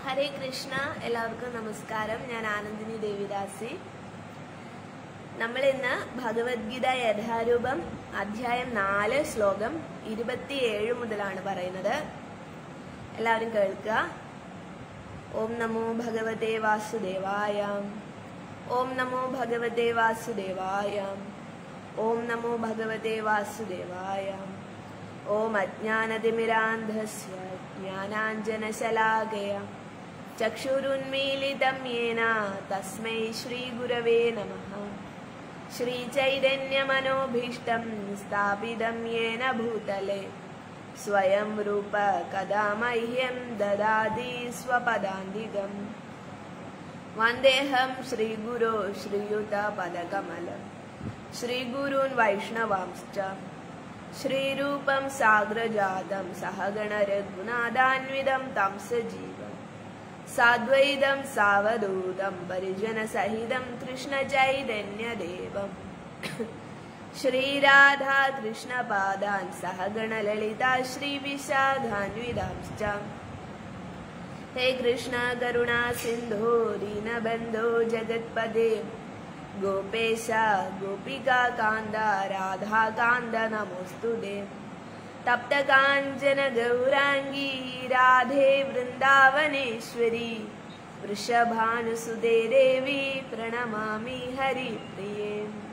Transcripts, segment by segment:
ഹരേ കൃഷ്ണ എല്ലാവർക്കും നമസ്കാരം ഞാൻ ആനന്ദിനി ദേവിദാസി നമ്മൾ ഇന്ന് ഭഗവത്ഗീത യഥാരൂപം അധ്യായം നാല് ശ്ലോകം ഇരുപത്തിയേഴ് മുതലാണ് പറയുന്നത് എല്ലാവരും കേൾക്കുക ഓം നമോ ഭഗവതേ വാസുദേവായ ഓം നമോ ഭഗവതേ വാസുദേവായ ഓം നമോ ഭഗവതേ വാസുദേവായ ഓം അജ്ഞാനതിമിരാന്ധസ്യ ജ്ഞാനാഞ്ജനശലാകയ ചക്ഷുരുന്മീലിതം യേന തസ്മൈ ശ്രീഗുരവേ നമഃ ശ്രീചൈതന്യമനോഭീഷ്ടം സ്ഥാപിതം യേന ഭൂതലെ സ്വയം രൂപ കഥാ മഹ്യം ദദാതി സ്വപദാന്തികം വന്ദേഹം ശ്രീഗുരോ ശ്രീയുതപദകമലം ശ്രീഗുരുन् വൈഷ്ണവാംശ്ച ശ്രീരൂപം സാഗ്രജാതം സഹഗണരഘുനാഥാന്വിതം തം സജീവം സാദ്വൈതം സാവധൂതം പരിജനസഹിതം കൃഷ്ണചൈതന്യദേവം ശ്രീരാധാ കൃഷ്ണപാദാൻ സഹഗണലളിതാ ശ്രീവിശാഖാന്വിതാംശ്ച ഹേ കൃഷ്ണ കരുണാ സിന്ധോ ദീനബന്ധോ ജഗത്പദേ गोपेश गोपिका कान्द राधाकान्द नमोऽस्तु दे तप्तकाञ्चन गौराङ्गी राधे वृन्दावनेश्वरी वृषभानुसुदे देवी प्रणमामि हरिप्रिये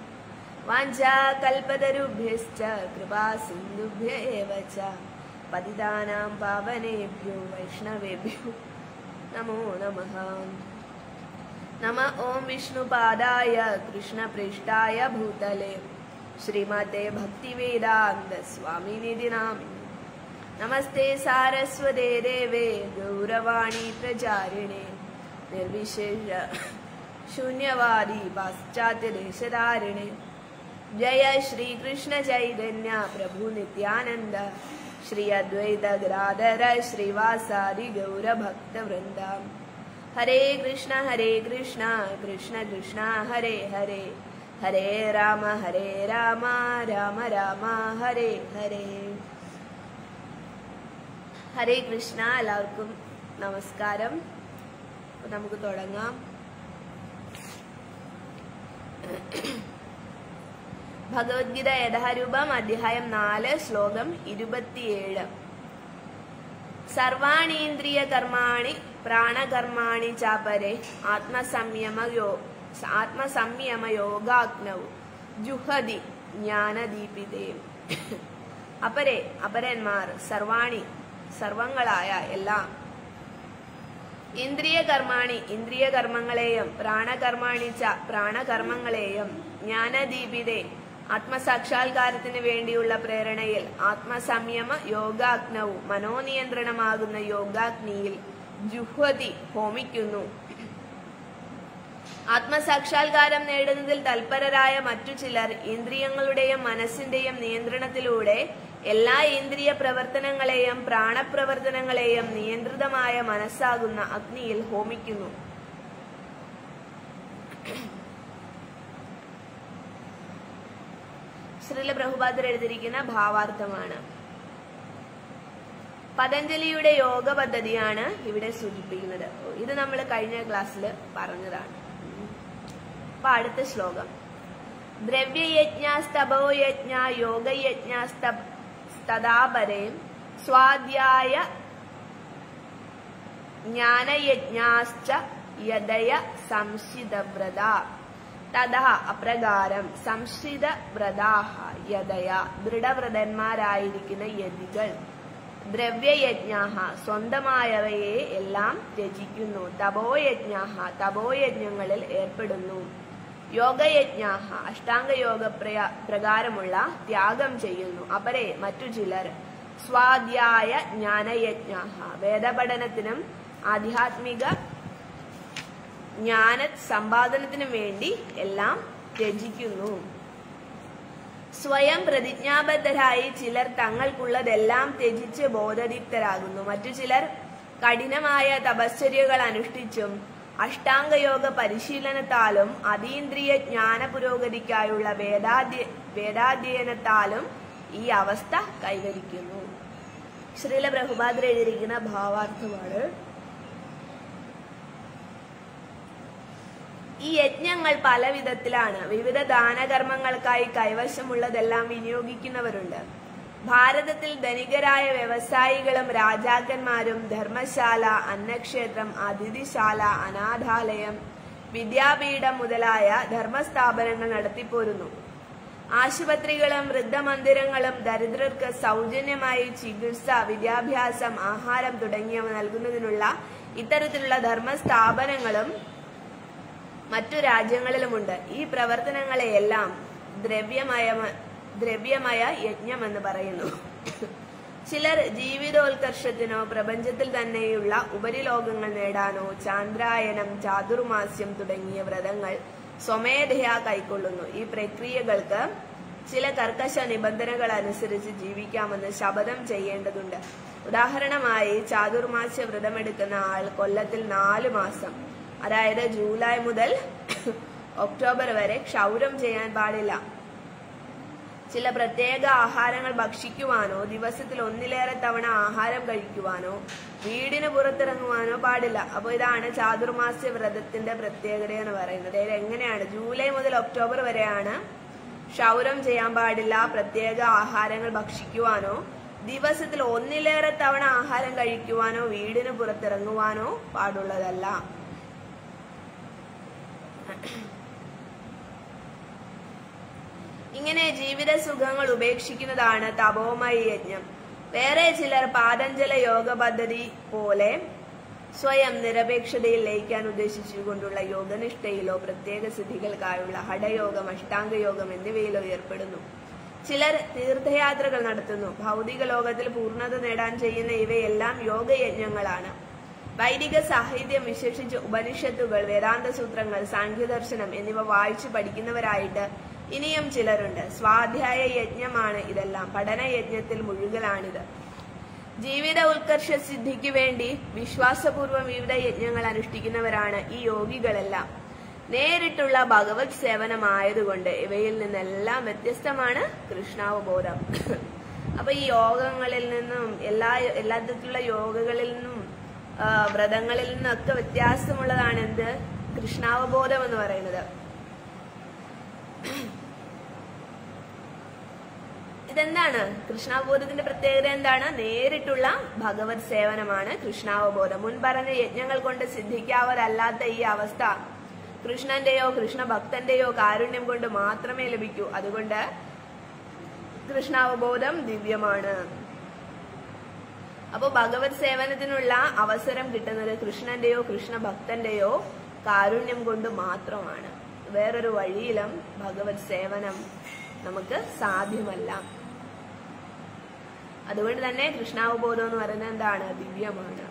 वाञ्छाकल्पतरुभ्यश्च कृपा सिन्धुभ्य एव च पतितानां पावनेभ्यो वैष्णवेभ्यो नमो नमः नम ॐ विष्णुपादाय कृष्णपृष्ठाय भूतले श्रीमते भक्तिवेदान्तस्वामिनिधि नामिनि नमस्ते सारस्वते देवे गौरवाणी प्रचारिणे निर्विशेष शून्यवादी पाश्चात्यदेशधारिणे जय श्रीकृष्ण चैतन्य प्रभु नित्यानन्द श्री अद्वैत ग्राधर श्रीवासादि गौरभक्तवृन्दा हरे कृष्ण हरे कृष्ण कृष्ण कृष्ण हरे हरे हरे राम हरे राम രാമ രാമ ഹരേ ഹരേ ഹരേ കൃഷ്ണ എല്ലാവർക്കും നമസ്കാരം അപ്പൊ നമുക്ക് തുടങ്ങാം ഭഗവത്ഗീത യഥാരൂപം അധ്യായം നാല് ശ്ലോകം ഇരുപത്തിയേഴ് സർവാണീന്ദ്രിയ കർമാണി പ്രാണകർമാണി ചാപരെ ആത്മസംയമയോ ആത്മസംയമയോഗാഗ്നൗ ജുഹതി ജ്ഞാനദീപിതേ അപരെ അപരന്മാർ സർവാണി സർവങ്ങളായ എല്ലാം ഇന്ദ്രിയ കർമാണി ഇന്ദ്രിയ കർമ്മങ്ങളെയും പ്രാണകർമാണി ച പ്രാണകർമ്മങ്ങളെയും ജ്ഞാനദീപിതേ ആത്മസാക്ഷാത്കാരത്തിന് വേണ്ടിയുള്ള പ്രേരണയിൽ ആത്മസംയമ യോഗാഗ്നവും മനോനിയന്ത്രണമാകുന്ന യോഗാഗ്നിയിൽ ജുഹ്വതി ഹോമിക്കുന്നു ആത്മസാക്ഷാത്കാരം നേടുന്നതിൽ തൽപരരായ മറ്റു ചിലർ ഇന്ദ്രിയങ്ങളുടെയും മനസ്സിന്റെയും നിയന്ത്രണത്തിലൂടെ എല്ലാ ഇന്ദ്രിയ പ്രവർത്തനങ്ങളെയും പ്രാണപ്രവർത്തനങ്ങളെയും നിയന്ത്രിതമായ മനസ്സാകുന്ന അഗ്നിയിൽ ഹോമിക്കുന്നു ശ്രീല പ്രഭുപാദർ എഴുതിയിരിക്കുന്ന ഭാവാർത്ഥമാണ് പതഞ്ജലിയുടെ യോഗ പദ്ധതിയാണ് ഇവിടെ സൂചിപ്പിക്കുന്നത് ഇത് നമ്മൾ കഴിഞ്ഞ ക്ലാസ്സിൽ പറഞ്ഞതാണ് അപ്പൊ അടുത്ത ശ്ലോകം ദ്രവ്യയജ്ഞസ്തപോയജ്ഞ യോഗയജ്ഞസ്തദാപരേ സ്വാധ്യായ ജ്ഞാനയജ്ഞാശ്ച യദയ സംശിതവ്രത തഥാ അപ്രകാരം സംശ്രിതവ്രതാഹ യദയ ദൃഢവ്രതന്മാരായിരിക്കുന്ന യതികൾ ദ്രവ്യയജ്ഞാഹ സ്വന്തമായവയെ എല്ലാം ത്യജിക്കുന്നു തപോയജ്ഞാഹ തപോയജ്ഞങ്ങളിൽ ഏർപ്പെടുന്നു യോഗയജ്ഞാഹ അഷ്ടാംഗയോഗ പ്രകാരമുള്ള ത്യാഗം ചെയ്യുന്നു അപരെ മറ്റു ചിലർ സ്വാധ്യായ ജ്ഞാനയജ്ഞാഹ വേദപഠനത്തിനും ആധ്യാത്മിക ജ്ഞാന സമ്പാദനത്തിനും വേണ്ടി എല്ലാം ത്യജിക്കുന്നു സ്വയം പ്രതിജ്ഞാബദ്ധരായി ചിലർ തങ്ങൾക്കുള്ളതെല്ലാം ത്യജിച്ച് ബോധദീപ്തരാകുന്നു മറ്റു ചിലർ കഠിനമായ തപശ്ചര്യകൾ അനുഷ്ഠിച്ചും അഷ്ടാംഗയോഗ പരിശീലനത്താലും അതീന്ദ്രിയ ജ്ഞാന പുരോഗതിക്കായുള്ള വേദാധ്യ വേദാധ്യയനത്താലും ഈ അവസ്ഥ കൈവരിക്കുന്നു ശ്രീല പ്രഭുപാദ്ര എഴുതിയിരിക്കുന്ന ഭാവാർത്ഥമാണ് ഈ യജ്ഞങ്ങൾ പല വിധത്തിലാണ് വിവിധ ദാനകർമ്മങ്ങൾക്കായി കൈവശമുള്ളതെല്ലാം വിനിയോഗിക്കുന്നവരുണ്ട് ഭാരതത്തിൽ ധനികരായ വ്യവസായികളും രാജാക്കന്മാരും ധർമ്മശാല അന്നക്ഷേത്രം അതിഥിശാല അനാഥാലയം വിദ്യാപീഠം മുതലായ ധർമ്മസ്ഥാപനങ്ങൾ നടത്തിപ്പോരുന്നു ആശുപത്രികളും വൃദ്ധമന്ദിരങ്ങളും ദരിദ്രർക്ക് സൗജന്യമായി ചികിത്സ വിദ്യാഭ്യാസം ആഹാരം തുടങ്ങിയവ നൽകുന്നതിനുള്ള ഇത്തരത്തിലുള്ള ധർമ്മസ്ഥാപനങ്ങളും മറ്റു രാജ്യങ്ങളിലുമുണ്ട് ഈ പ്രവർത്തനങ്ങളെയെല്ലാം ദ്രവ്യമയ ദ്രവ്യമയ യജ്ഞം എന്ന് പറയുന്നു ചിലർ ജീവിതോത്കർഷത്തിനോ പ്രപഞ്ചത്തിൽ തന്നെയുള്ള ഉപരിലോകങ്ങൾ നേടാനോ ചാന്ദ്രായനം ചാതുർമാസ്യം തുടങ്ങിയ വ്രതങ്ങൾ സ്വമേധയാ കൈക്കൊള്ളുന്നു ഈ പ്രക്രിയകൾക്ക് ചില കർക്കശ നിബന്ധനകൾ അനുസരിച്ച് ജീവിക്കാമെന്ന് ശപഥം ചെയ്യേണ്ടതുണ്ട് ഉദാഹരണമായി ചാതുർമാസ്യ വ്രതമെടുക്കുന്ന ആൾ കൊല്ലത്തിൽ നാല് മാസം അതായത് ജൂലൈ മുതൽ ഒക്ടോബർ വരെ ക്ഷൗരം ചെയ്യാൻ പാടില്ല ചില പ്രത്യേക ആഹാരങ്ങൾ ഭക്ഷിക്കുവാനോ ദിവസത്തിൽ ഒന്നിലേറെ തവണ ആഹാരം കഴിക്കുവാനോ വീടിന് പുറത്തിറങ്ങുവാനോ പാടില്ല അപ്പോൾ ഇതാണ് ചാതുർമാസ്യ വ്രതത്തിന്റെ പ്രത്യേകത എന്ന് പറയുന്നത് ഇത് എങ്ങനെയാണ് ജൂലൈ മുതൽ ഒക്ടോബർ വരെയാണ് ക്ഷൗരം ചെയ്യാൻ പാടില്ല പ്രത്യേക ആഹാരങ്ങൾ ഭക്ഷിക്കുവാനോ ദിവസത്തിൽ ഒന്നിലേറെ തവണ ആഹാരം കഴിക്കുവാനോ വീടിന് പുറത്തിറങ്ങുവാനോ പാടുള്ളതല്ല ഇങ്ങനെ ജീവിത സുഖങ്ങൾ ഉപേക്ഷിക്കുന്നതാണ് തപോമയ യജ്ഞം വേറെ ചിലർ പാതഞ്ജല യോഗ പദ്ധതി പോലെ സ്വയം നിരപേക്ഷതയിൽ ലയിക്കാൻ ഉദ്ദേശിച്ചുകൊണ്ടുള്ള യോഗനിഷ്ഠയിലോ പ്രത്യേക സിദ്ധികൾക്കായുള്ള ഹഠയോഗം അഷ്ടാംഗയോഗം എന്നിവയിലോ ഏർപ്പെടുന്നു ചിലർ തീർത്ഥയാത്രകൾ നടത്തുന്നു ഭൗതിക ലോകത്തിൽ പൂർണ്ണത നേടാൻ ചെയ്യുന്ന ഇവയെല്ലാം യോഗയജ്ഞങ്ങളാണ് വൈദിക സാഹിത്യം വിശേഷിച്ച് ഉപനിഷത്തുകൾ വേദാന്ത സൂത്രങ്ങൾ സാഖ്യദർശനം എന്നിവ വായിച്ചു പഠിക്കുന്നവരായിട്ട് ഇനിയും ചിലരുണ്ട് സ്വാധ്യായ യജ്ഞമാണ് ഇതെല്ലാം പഠനയജ്ഞത്തിൽ മുഴുകലാണിത് ജീവിത ഉത്കർഷ സിദ്ധിക്ക് വേണ്ടി വിശ്വാസപൂർവ്വം വിവിധ യജ്ഞങ്ങൾ അനുഷ്ഠിക്കുന്നവരാണ് ഈ യോഗികളെല്ലാം നേരിട്ടുള്ള ഭഗവത് സേവനമായതുകൊണ്ട് ഇവയിൽ നിന്നെല്ലാം വ്യത്യസ്തമാണ് കൃഷ്ണാവബോധം അപ്പൊ ഈ യോഗങ്ങളിൽ നിന്നും എല്ലാ എല്ലാ തരത്തിലുള്ള യോഗകളിൽ നിന്നും ആ, വ്രതങ്ങളിൽ നിന്നൊക്കെ വ്യത്യാസമുള്ളതാണ് എന്ത് കൃഷ്ണാവബോധം എന്ന് പറയുന്നത് ഇതെന്താണ് കൃഷ്ണാവബോധത്തിന്റെ പ്രത്യേകത എന്താണ് നേരിട്ടുള്ള ഭഗവത് സേവനമാണ് കൃഷ്ണാവബോധം മുൻപറഞ്ഞ യജ്ഞങ്ങൾ കൊണ്ട് സിദ്ധിക്കാവതല്ലാത്ത ഈ അവസ്ഥ കൃഷ്ണന്റെയോ കൃഷ്ണഭക്തന്റെയോ കാരുണ്യം കൊണ്ട് മാത്രമേ ലഭിക്കൂ അതുകൊണ്ട് കൃഷ്ണാവബോധം ദിവ്യമാണ് അപ്പോൾ ഭഗവത് സേവനത്തിനുള്ള അവസരം കിട്ടുന്നത് കൃഷ്ണന്റെയോ കൃഷ്ണഭക്തന്റെയോ കാരുണ്യം കൊണ്ട് മാത്രമാണ് വേറൊരു വഴിയിലും ഭഗവത് സേവനം നമുക്ക് സാധ്യമല്ല അതുകൊണ്ട് തന്നെ കൃഷ്ണാവബോധം എന്ന് പറയുന്നത് എന്താണ് ദിവ്യമാണ്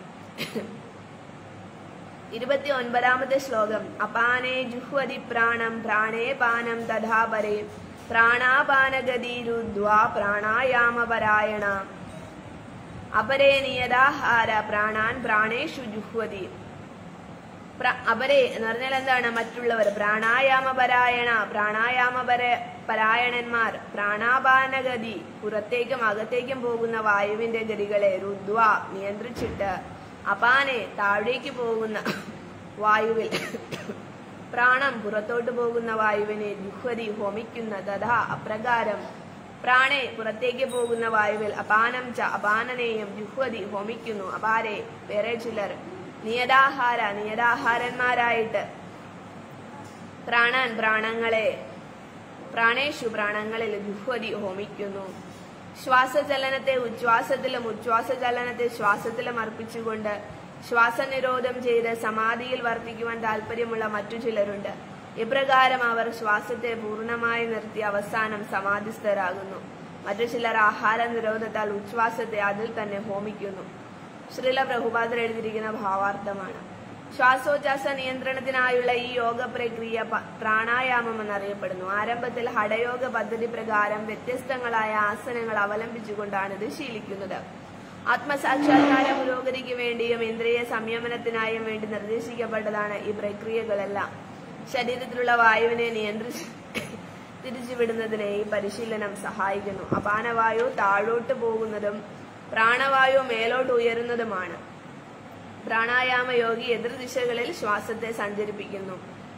ഇരുപത്തി ഒൻപതാമത്തെ ശ്ലോകം അപാനേ ജുഹ്വതി പ്രാണം പ്രാണേ പാനം തഥാ പരേ പ്രാണാപാനഗതിരുദ്വാ പ്രാണായാമപരായണ അപരേ നിയതാഹാര പ്രാണാൻ പ്രാണേഷു ജുഹ്വതി പ്ര- അപരേ എന്ന് പറഞ്ഞാൽ എന്താണ് മറ്റുള്ളവർ പ്രാണായാമപരായണ പ്രാണായാമപര പരായണന്മാർ പ്രാണാപാനഗതി പുറത്തേക്കും അകത്തേക്കും പോകുന്ന വായുവിന്റെ ഗതികളെ രുദ്വ നിയന്ത്രിച്ചിട്ട് അപാനെ താഴേക്ക് പോകുന്ന വായുവിൽ പ്രാണം പുറത്തോട്ട് പോകുന്ന വായുവിനെ ജുഹ്വതി ഹോമിക്കുന്ന തഥാ അപ്രകാരം പ്രാണെ പുറത്തേക്ക് പോകുന്ന വായുവിൽ അപാനം ച അപാനനെയും ജുഹ്വതി ഹോമിക്കുന്നു അപാരെ വേറെ ചിലർ നിയതാഹാര നിയതാഹാരന്മാരായിട്ട് പ്രാണൻ പ്രാണങ്ങളെ പ്രാണേഷു പ്രാണങ്ങളിൽ ജുഹ്വതി ഹോമിക്കുന്നു ശ്വാസചലനത്തെ ഉച്ഛ്വാസത്തിലും ഉച്ഛ്വാസചലനത്തെ ശ്വാസത്തിലും അർപ്പിച്ചുകൊണ്ട് ശ്വാസനിരോധം ചെയ്ത് സമാധിയിൽ വർത്തിക്കുവാൻ താല്പര്യമുള്ള മറ്റു ചിലരുണ്ട് ഇപ്രകാരം അവർ ശ്വാസത്തെ പൂർണ്ണമായി നിർത്തി അവസാനം സമാധിസ്ഥരാകുന്നു മറ്റു ചിലർ ആഹാര നിരോധത്താൽ ഉച്ഛ്വാസത്തെ അതിൽ തന്നെ ഹോമിക്കുന്നു ശ്രീല പ്രഭുപാദർ എഴുതിയിരിക്കുന്ന ഭാവാർത്ഥമാണ് ശ്വാസോച്ഛ്വാസ നിയന്ത്രണത്തിനായുള്ള ഈ യോഗ പ്രക്രിയ പ- പ്രാണായാമം എന്നറിയപ്പെടുന്നു ആരംഭത്തിൽ ഹഠയോഗ പദ്ധതി പ്രകാരം വ്യത്യസ്തങ്ങളായ ആസനങ്ങൾ അവലംബിച്ചുകൊണ്ടാണ് ഇത് ശീലിക്കുന്നത് ആത്മസാക്ഷാത്കാര പുരോഗതിക്ക് വേണ്ടിയും ഇന്ദ്രിയ സംയമനത്തിനായും വേണ്ടി നിർദ്ദേശിക്കപ്പെട്ടതാണ് ഈ പ്രക്രിയകളെല്ലാം ശരീരത്തിലുള്ള വായുവിനെ നിയന്ത്രിച്ച് തിരിച്ചുവിടുന്നതിന് ഈ പരിശീലനം സഹായിക്കുന്നു അപാനവായു താഴോട്ട് പോകുന്നതും പ്രാണവായു മേലോട്ട് ഉയരുന്നതുമാണ് പ്രാണായാമ യോഗി എതിർദിശകളിൽ ശ്വാസത്തെ സഞ്ചരിപ്പിക്കുന്നു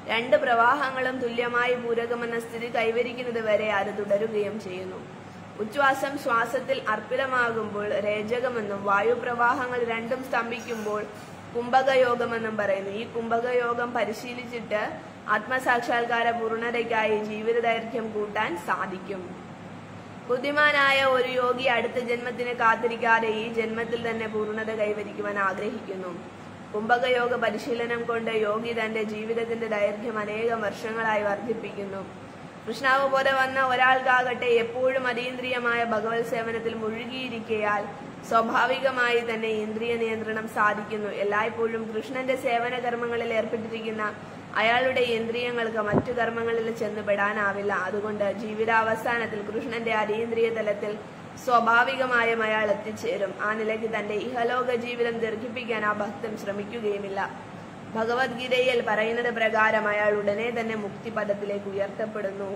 രണ്ട് പ്രവാഹങ്ങളും തുല്യമായി പൂരകമെന്ന സ്ഥിതി കൈവരിക്കുന്നത് വരെ അത് തുടരുകയും ചെയ്യുന്നു ഉച്ഛ്വാസം ശ്വാസത്തിൽ അർപ്പിതമാകുമ്പോൾ രേചകമെന്നും വായുപ്രവാഹങ്ങൾ രണ്ടും സ്തംഭിക്കുമ്പോൾ കുംഭകയോഗമെന്നും പറയുന്നു ഈ കുംഭകയോഗം പരിശീലിച്ചിട്ട് ആത്മസാക്ഷാത്കാര പൂർണ്ണതയ്ക്കായി ജീവിതദൈർഘ്യം കൂട്ടാൻ സാധിക്കും ബുദ്ധിമാനായ ഒരു യോഗി അടുത്ത ജന്മത്തിന് കാത്തിരിക്കാതെ ഈ ജന്മത്തിൽ തന്നെ പൂർണ്ണത കൈവരിക്കുവാൻ ആഗ്രഹിക്കുന്നു കുംഭകയോഗ പരിശീലനം കൊണ്ട് യോഗി തന്റെ ജീവിതത്തിന്റെ ദൈർഘ്യം അനേകം വർഷങ്ങളായി വർദ്ധിപ്പിക്കുന്നു കൃഷ്ണാവബോധ വന്ന ഒരാൾക്കാകട്ടെ എപ്പോഴും അതീന്ദ്രിയമായ ഭഗവത് സേവനത്തിൽ മുഴുകിയിരിക്കയാൽ സ്വാഭാവികമായി തന്നെ ഇന്ദ്രിയ നിയന്ത്രണം സാധിക്കുന്നു എല്ലായ്പ്പോഴും കൃഷ്ണന്റെ സേവന കർമ്മങ്ങളിൽ ഏർപ്പെട്ടിരിക്കുന്ന അയാളുടെ ഇന്ദ്രിയങ്ങൾക്ക് മറ്റു കർമ്മങ്ങളിൽ ചെന്നുപെടാനാവില്ല അതുകൊണ്ട് ജീവിതാവസാനത്തിൽ കൃഷ്ണന്റെ അതീന്ദ്രിയ തലത്തിൽ സ്വാഭാവികമായും അയാൾ എത്തിച്ചേരും ആ നിലയ്ക്ക് തന്റെ ഇഹലോക ജീവിതം ദീർഘിപ്പിക്കാൻ ആ ഭക്തൻ ശ്രമിക്കുകയുമില്ല ഭഗവത്ഗീതയിൽ പറയുന്നത് പ്രകാരം അയാൾ ഉടനെ തന്നെ മുക്തിപദത്തിലേക്ക് ഉയർത്തപ്പെടുന്നു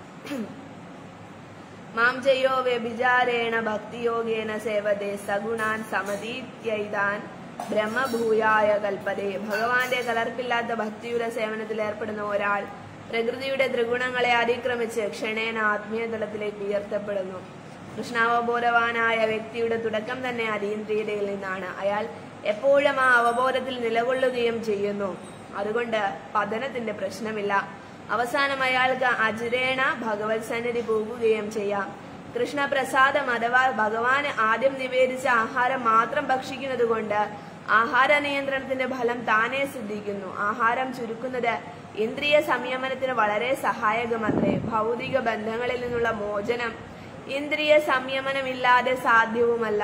മാം ചെയ്യോ വ്യഭിചാരേണ ഭക്തിയോഗേന സേവതേ സഗുണാൻ സമതീത്യൈതാൻ ബ്രഹ്മഭൂയായ കൽപ്പതേ ഭഗവാന്റെ കലർപ്പില്ലാത്ത ഭക്തിയുടെ സേവനത്തിൽ ഏർപ്പെടുന്ന ഒരാൾ പ്രകൃതിയുടെ ത്രിഗുണങ്ങളെ അതിക്രമിച്ച് ക്ഷണേന ആത്മീയ തലത്തിലേക്ക് ഉയർത്തപ്പെടുന്നു കൃഷ്ണാവബോധവാനായ വ്യക്തിയുടെ തുടക്കം തന്നെ അതീന്ദ്രിയതയിൽ നിന്നാണ് അയാൾ എപ്പോഴും ആ അവബോധത്തിൽ നിലകൊള്ളുകയും ചെയ്യുന്നു അതുകൊണ്ട് പതനത്തിന്റെ പ്രശ്നമില്ല അവസാനം അയാൾക്ക് അജിരേണ ഭഗവത് സന്നിധി പോകുകയും ചെയ്യാം കൃഷ്ണപ്രസാദം അഥവാ ഭഗവാന് ആദ്യം നിവേദിച്ച ആഹാരം മാത്രം ഭക്ഷിക്കുന്നത് കൊണ്ട് ആഹാര നിയന്ത്രണത്തിന്റെ ഫലം താനേ സിദ്ധിക്കുന്നു ആഹാരം ചുരുക്കുന്നത് ഇന്ദ്രിയ സംയമനത്തിന് വളരെ സഹായകമത്രേ ഭൗതിക ബന്ധങ്ങളിൽ നിന്നുള്ള മോചനം ഇന്ദ്രിയ സംയമനമില്ലാതെ സാധ്യവുമല്ല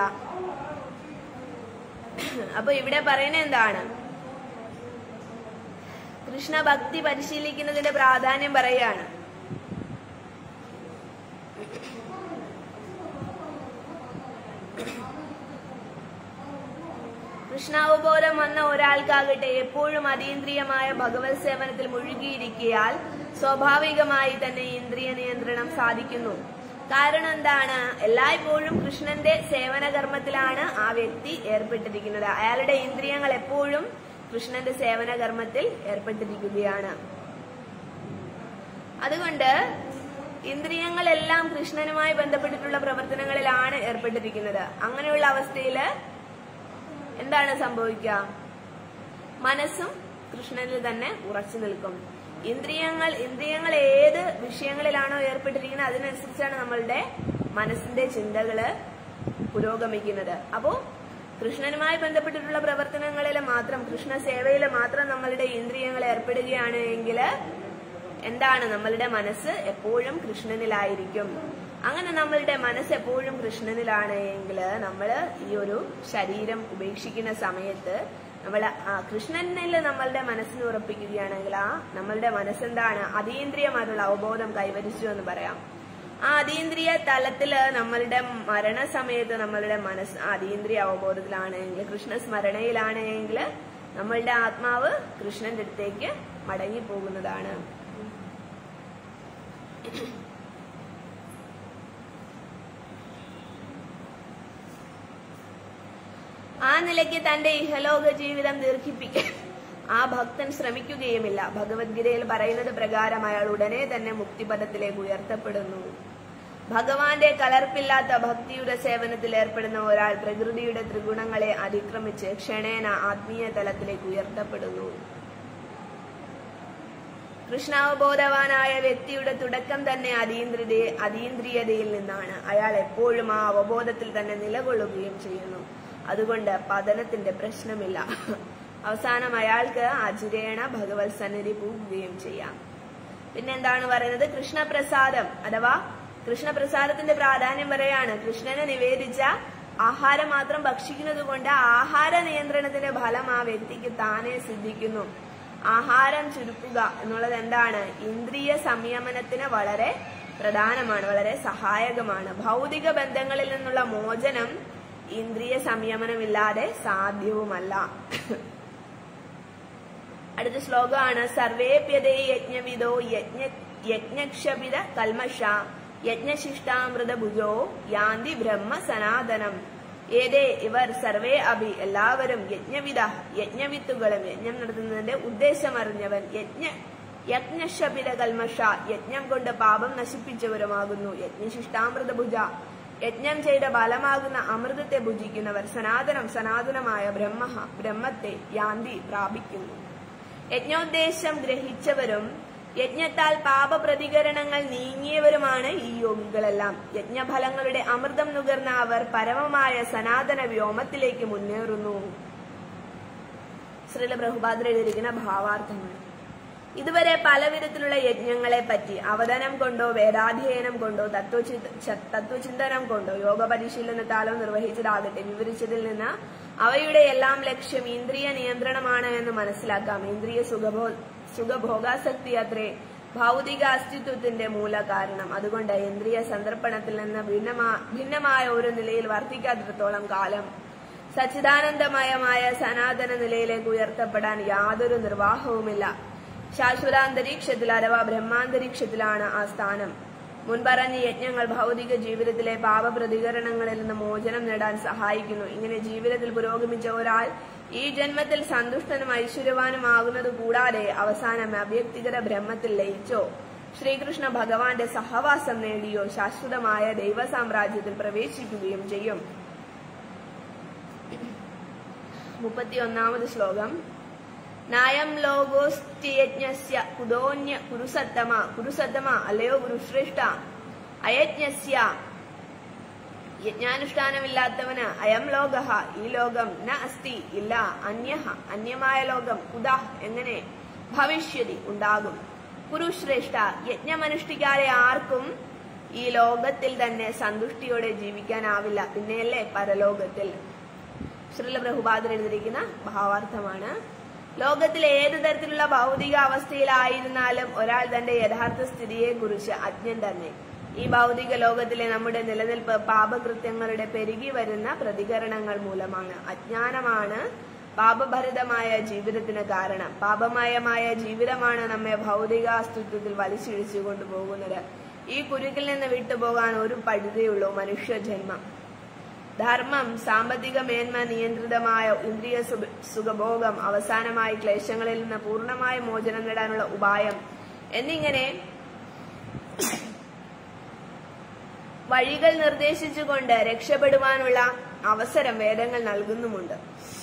അപ്പൊ ഇവിടെ പറയുന്നത് എന്താണ് കൃഷ്ണ ഭക്തി പരിശീലിക്കുന്നതിന്റെ പ്രാധാന്യം പറയാണ് കൃഷ്ണാവബോധം വന്ന ഒരാൾക്കാകട്ടെ എപ്പോഴും അതീന്ദ്രിയമായ ഭഗവത് സേവനത്തിൽ മുഴുകിയിരിക്കയാൽ സ്വാഭാവികമായി തന്നെ ഇന്ദ്രിയ നിയന്ത്രണം സാധിക്കുന്നു കാരണം എന്താണ് എല്ലായ്പ്പോഴും കൃഷ്ണന്റെ സേവന കർമ്മത്തിലാണ് ആ വ്യക്തി ഏർപ്പെട്ടിരിക്കുന്നത് അയാളുടെ ഇന്ദ്രിയങ്ങൾ എപ്പോഴും കൃഷ്ണന്റെ സേവന കർമ്മത്തിൽ ഏർപ്പെട്ടിരിക്കുകയാണ് അതുകൊണ്ട് ഇന്ദ്രിയങ്ങളെല്ലാം കൃഷ്ണനുമായി ബന്ധപ്പെട്ടിട്ടുള്ള പ്രവർത്തനങ്ങളിലാണ് ഏർപ്പെട്ടിരിക്കുന്നത് അങ്ങനെയുള്ള അവസ്ഥയിൽ എന്താണ് സംഭവിക്കുക മനസ്സും കൃഷ്ണനിൽ തന്നെ ഉറച്ചു നിൽക്കും ഇന്ദ്രിയങ്ങൾ ഇന്ദ്രിയങ്ങൾ ഏത് വിഷയങ്ങളിലാണോ ഏർപ്പെട്ടിരിക്കുന്നത് അതിനനുസരിച്ചാണ് നമ്മളുടെ മനസ്സിന്റെ ചിന്തകള് പുരോഗമിക്കുന്നത് അപ്പോ കൃഷ്ണനുമായി ബന്ധപ്പെട്ടിട്ടുള്ള പ്രവർത്തനങ്ങളിൽ മാത്രം കൃഷ്ണ സേവയിൽ മാത്രം നമ്മളുടെ ഇന്ദ്രിയങ്ങൾ ഏർപ്പെടുകയാണ് എങ്കിൽ എന്താണ് നമ്മളുടെ മനസ്സ് എപ്പോഴും കൃഷ്ണനിലായിരിക്കും അങ്ങനെ നമ്മളുടെ മനസ്സ് എപ്പോഴും കൃഷ്ണനിലാണ് എങ്കിൽ നമ്മൾ ഈ ഒരു ശരീരം ഉപേക്ഷിക്കുന്ന സമയത്ത് നമ്മൾ കൃഷ്ണനിൽ നമ്മളുടെ മനസ്സിനെ ഉറപ്പിക്കുകയാണെങ്കിൽ ആ നമ്മളുടെ മനസ്സെന്താണ് അതീന്ദ്രിയമായിട്ടുള്ള അവബോധം കൈവരിച്ചു എന്ന് പറയാം ആ അതീന്ദ്രിയ തലത്തില് നമ്മളുടെ മരണസമയത്ത് നമ്മളുടെ മനസ്സ് അതീന്ദ്രിയ അവബോധത്തിലാണെങ്കിൽ കൃഷ്ണ സ്മരണയിലാണ് എങ്കിൽ നമ്മളുടെ ആത്മാവ് കൃഷ്ണന്റെ അടുത്തേക്ക് മടങ്ങി പോകുന്നതാണ് ആ നിലയ്ക്ക് തന്റെ ഇഹലോക ജീവിതം ദീർഘിപ്പിക്കാൻ ആ ഭക്തൻ ശ്രമിക്കുകയുമില്ല ഭഗവത്ഗീതയിൽ പറയുന്നത് പ്രകാരം അയാൾ ഉടനെ തന്നെ മുക്തിപദത്തിലേക്ക് ഉയർത്തപ്പെടുന്നു ഭഗവാന്റെ കലർപ്പില്ലാത്ത ഭക്തിയുടെ സേവനത്തിൽ ഏർപ്പെടുന്ന ഒരാൾ പ്രകൃതിയുടെ ത്രിഗുണങ്ങളെ അതിക്രമിച്ച് ക്ഷണേന ആത്മീയ തലത്തിലേക്ക് ഉയർത്തപ്പെടുന്നു കൃഷ്ണാവബോധവാനായ വ്യക്തിയുടെ തുടക്കം തന്നെ അതീന്ദ്രിയ അതീന്ദ്രിയതയിൽ നിന്നാണ് അയാൾ എപ്പോഴും ആ അവബോധത്തിൽ തന്നെ നിലകൊള്ളുകയും ചെയ്യുന്നു അതുകൊണ്ട് പതനത്തിന്റെ പ്രശ്നമില്ല അവസാനം അയാൾക്ക് അജിരേണ ഭഗവത് സന്നിധി പോകുകയും ചെയ്യാം പിന്നെന്താണ് പറയുന്നത് കൃഷ്ണപ്രസാദം അഥവാ കൃഷ്ണപ്രസാദത്തിന്റെ പ്രാധാന്യം പറയാണ് കൃഷ്ണനെ നിവേദിച്ച ആഹാരം മാത്രം ഭക്ഷിക്കുന്നത് കൊണ്ട് ആഹാര നിയന്ത്രണത്തിന്റെ ഫലം ആ വ്യക്തിക്ക് താനെ സിദ്ധിക്കുന്നു ആഹാരം ചുരുക്കുക എന്നുള്ളത് എന്താണ് ഇന്ദ്രിയ സംയമനത്തിന് വളരെ പ്രധാനമാണ് വളരെ സഹായകമാണ് ഭൗതിക ബന്ധങ്ങളിൽ നിന്നുള്ള മോചനം ഇന്ദ്രിയ സംയമനമില്ലാതെ സാധ്യവുമല്ല അടുത്ത ശ്ലോകമാണ് സർവേപ്യതേ യജ്ഞവിദോ യജ്ഞ യജ്ഞക്ഷപിത കൽമഷ യജ്ഞശിഷ്ടാമൃത ഭുജോ യാന്തി ബ്രഹ്മ സനാതനം ഏതേ ഇവർ സർവേ അഭി എല്ലാവരും യജ്ഞവിധ യജ്ഞവിത്തുകളും യജ്ഞം നടത്തുന്നതിന്റെ ഉദ്ദേശം അറിഞ്ഞവൻ യജ്ഞ യജ്ഞശബില കൽമഷ യജ്ഞം കൊണ്ട് പാപം നശിപ്പിച്ചവരുമാകുന്നു യജ്ഞശിഷ്ടാമൃത ഭുജ യജ്ഞം ചെയ്ത ബലമാകുന്ന അമൃതത്തെ ഭുജിക്കുന്നവർ സനാതനം സനാതനമായ ബ്രഹ്മ ബ്രഹ്മത്തെ യാന്തി പ്രാപിക്കുന്നു യജ്ഞോദ്ദേശം ഗ്രഹിച്ചവരും യജ്ഞത്താൽ പാപപ്രതികരണങ്ങൾ നീങ്ങിയവരുമാണ് ഈ യോഗികളെല്ലാം യജ്ഞഫലങ്ങളുടെ അമൃതം നുകർന്ന അവർ പരമമായ സനാതന വ്യോമത്തിലേക്ക് മുന്നേറുന്നു ശ്രീല പ്രഭുപാദ്ര എഴുതിയിരിക്കുന്ന ഭാവാർത്ഥങ്ങൾ ഇതുവരെ പലവിധത്തിലുള്ള യജ്ഞങ്ങളെ പറ്റി അവതനം കൊണ്ടോ വേദാധ്യയനം കൊണ്ടോ തത്വചി- ച- തത്വചിന്തനം കൊണ്ടോ യോഗ പരിശീലനത്താലോ നിർവഹിച്ചതാകട്ടെ വിവരിച്ചതിൽ നിന്ന് അവയുടെ എല്ലാം ലക്ഷ്യം ഇന്ദ്രിയ നിയന്ത്രണമാണ് എന്ന് മനസ്സിലാക്കാം ഇന്ദ്രിയ സുഖഭോ സുഖഭോഗാസക്തി അത്രേ ഭൗതിക അസ്തിത്വത്തിന്റെ മൂല കാരണം അതുകൊണ്ട് ഇന്ദ്രിയ സന്ദർപ്പണത്തിൽ നിന്ന് ഭിന്നമാ- ഭിന്നമായ ഒരു നിലയിൽ വർദ്ധിക്കാത്തിടത്തോളം കാലം സച്ചിദാനന്ദമയമായ സനാതന നിലയിലേക്ക് ഉയർത്തപ്പെടാൻ യാതൊരു നിർവാഹവുമില്ല ശാശ്വതാന്തരീക്ഷത്തിൽ അഥവാ ബ്രഹ്മാന്തരീക്ഷത്തിലാണ് ആ സ്ഥാനം മുൻപറഞ്ഞ യജ്ഞങ്ങൾ ഭൗതിക ജീവിതത്തിലെ പാപപ്രതികരണങ്ങളിൽ നിന്ന് മോചനം നേടാൻ സഹായിക്കുന്നു ഇങ്ങനെ ജീവിതത്തിൽ പുരോഗമിച്ച ഒരാൾ ഈ ജന്മത്തിൽ സന്തുഷ്ടനും ഐശ്വര്യവാനുമാകുന്നത് കൂടാതെ അവസാനം അവ്യക്തിഗത ബ്രഹ്മത്തിൽ ലയിച്ചോ ശ്രീകൃഷ്ണ ഭഗവാന്റെ സഹവാസം നേടിയോ ശാശ്വതമായ ദൈവസാമ്രാജ്യത്തിൽ പ്രവേശിക്കുകയും ചെയ്യും മുപ്പത്തിയൊന്നാമത് ശ്ലോകം നായം ലോകോസ്ത്യജ്ഞസ്യ കുതോന്യ കുരുസത്തമ കുരുസത്തമ അല്ലയോ ഗുരുശ്രേഷ്ഠ അയജ്ഞസ്യ യജ്ഞാനുഷ്ഠാനമില്ലാത്തവന് അയം ലോക ഈ ലോകം ന അസ്തി ഇല്ല അന്യ അന്യമായ ലോകം കുത എങ്ങനെ ഭവിഷ്യതി ഉണ്ടാകും കുരുശ്രേഷ്ഠ യജ്ഞമനുഷ്ഠിക്കാതെ ആർക്കും ഈ ലോകത്തിൽ തന്നെ സന്തുഷ്ടിയോടെ ജീവിക്കാനാവില്ല പിന്നെയല്ലേ പരലോകത്തിൽ ശ്രീല പ്രഭുപാദർ എഴുതിയിരിക്കുന്ന ഭാവാർത്ഥമാണ് ലോകത്തിലെ ഏത് തരത്തിലുള്ള ഭൗതിക അവസ്ഥയിലായിരുന്നാലും ഒരാൾ തന്റെ യഥാർത്ഥ സ്ഥിതിയെ കുറിച്ച് അജ്ഞൻ തന്നെ ഈ ഭൗതിക ലോകത്തിലെ നമ്മുടെ നിലനിൽപ്പ് പാപകൃത്യങ്ങളുടെ പെരുകി വരുന്ന പ്രതികരണങ്ങൾ മൂലമാണ് അജ്ഞാനമാണ് പാപഭരിതമായ ജീവിതത്തിന് കാരണം പാപമയമായ ജീവിതമാണ് നമ്മെ ഭൗതിക അസ്തിത്വത്തിൽ വലിച്ചിഴിച്ചു കൊണ്ടുപോകുന്നത് ഈ കുരുക്കിൽ നിന്ന് വിട്ടുപോകാൻ ഒരു പഴുതയുള്ളൂ മനുഷ്യജന്മം ധർമ്മം സാമ്പത്തിക മേന്മ നിയന്ത്രിതമായ ഇന്ദ്രിയ സുഖ- സുഖഭോഗം അവസാനമായി ക്ലേശങ്ങളിൽ നിന്ന് പൂർണ്ണമായ മോചനം നേടാനുള്ള ഉപായം എന്നിങ്ങനെ വഴികൾ നിർദ്ദേശിച്ചുകൊണ്ട് രക്ഷപ്പെടുവാനുള്ള അവസരം വേദങ്ങൾ നൽകുന്നുമുണ്ട്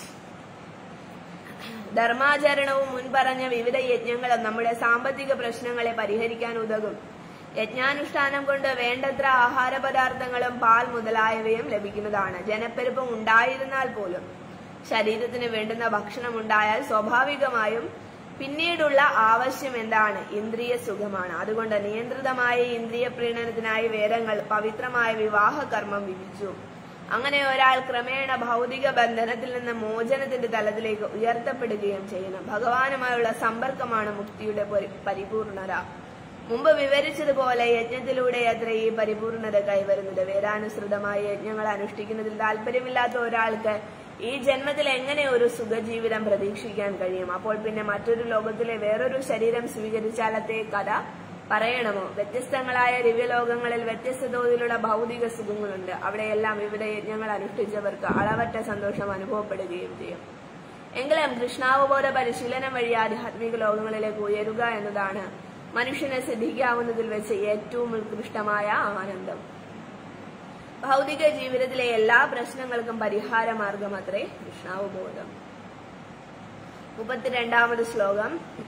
ധർമാചരണവും മുൻപറഞ്ഞ വിവിധ യജ്ഞങ്ങളും നമ്മുടെ സാമ്പത്തിക പ്രശ്നങ്ങളെ പരിഹരിക്കാൻ ഉതകും യജ്ഞാനുഷ്ഠാനം കൊണ്ട് വേണ്ടത്ര ആഹാര പദാർത്ഥങ്ങളും പാൽ മുതലായവയും ലഭിക്കുന്നതാണ് ജനപ്പെരുപ്പം ഉണ്ടായിരുന്നാൽ പോലും ശരീരത്തിന് വേണ്ടുന്ന ഭക്ഷണം ഉണ്ടായാൽ സ്വാഭാവികമായും പിന്നീടുള്ള ആവശ്യം എന്താണ് ഇന്ദ്രിയ സുഖമാണ് അതുകൊണ്ട് നിയന്ത്രിതമായ ഇന്ദ്രിയ പ്രീണനത്തിനായി വേദങ്ങൾ പവിത്രമായ വിവാഹ കർമ്മം വിധിച്ചു അങ്ങനെ ഒരാൾ ക്രമേണ ഭൗതിക ബന്ധനത്തിൽ നിന്ന് മോചനത്തിന്റെ തലത്തിലേക്ക് ഉയർത്തപ്പെടുകയും ചെയ്യുന്നു ഭഗവാനുമായുള്ള സമ്പർക്കമാണ് മുക്തിയുടെ പരി- പരിപൂർണത മുമ്പ് വിവരിച്ചതുപോലെ യജ്ഞത്തിലൂടെ അത്ര ഈ പരിപൂർണത കൈവരുന്നത് വേദാനുസൃതമായ യജ്ഞങ്ങൾ അനുഷ്ഠിക്കുന്നതിൽ താല്പര്യമില്ലാത്ത ഒരാൾക്ക് ഈ ജന്മത്തിൽ എങ്ങനെ ഒരു സുഖജീവിതം പ്രതീക്ഷിക്കാൻ കഴിയും അപ്പോൾ പിന്നെ മറ്റൊരു ലോകത്തിലെ വേറൊരു ശരീരം സ്വീകരിച്ചാലത്തെ കഥ പറയണമോ വ്യത്യസ്തങ്ങളായ ദിവ്യലോകങ്ങളിൽ വ്യത്യസ്ത തോതിലുള്ള ഭൗതിക സുഖങ്ങളുണ്ട് അവിടെയെല്ലാം വിവിധ യജ്ഞങ്ങൾ അനുഷ്ഠിച്ചവർക്ക് അളവറ്റ സന്തോഷം അനുഭവപ്പെടുകയും ചെയ്യും എങ്കിലും കൃഷ്ണാവബോധ പരിശീലനം വഴി ആധ്യാത്മിക ലോകങ്ങളിലേക്ക് ഉയരുക എന്നതാണ് മനുഷ്യനെ സിദ്ധിക്കാവുന്നതിൽ വെച്ച് ഏറ്റവും ഉത്കൃഷ്ടമായ ആനന്ദം ഭൗതിക ജീവിതത്തിലെ എല്ലാ പ്രശ്നങ്ങൾക്കും പരിഹാര മാർഗം അത്രേ കൃഷ്ണാവബോധം മുപ്പത്തിരണ്ടാമത് ശ്ലോകം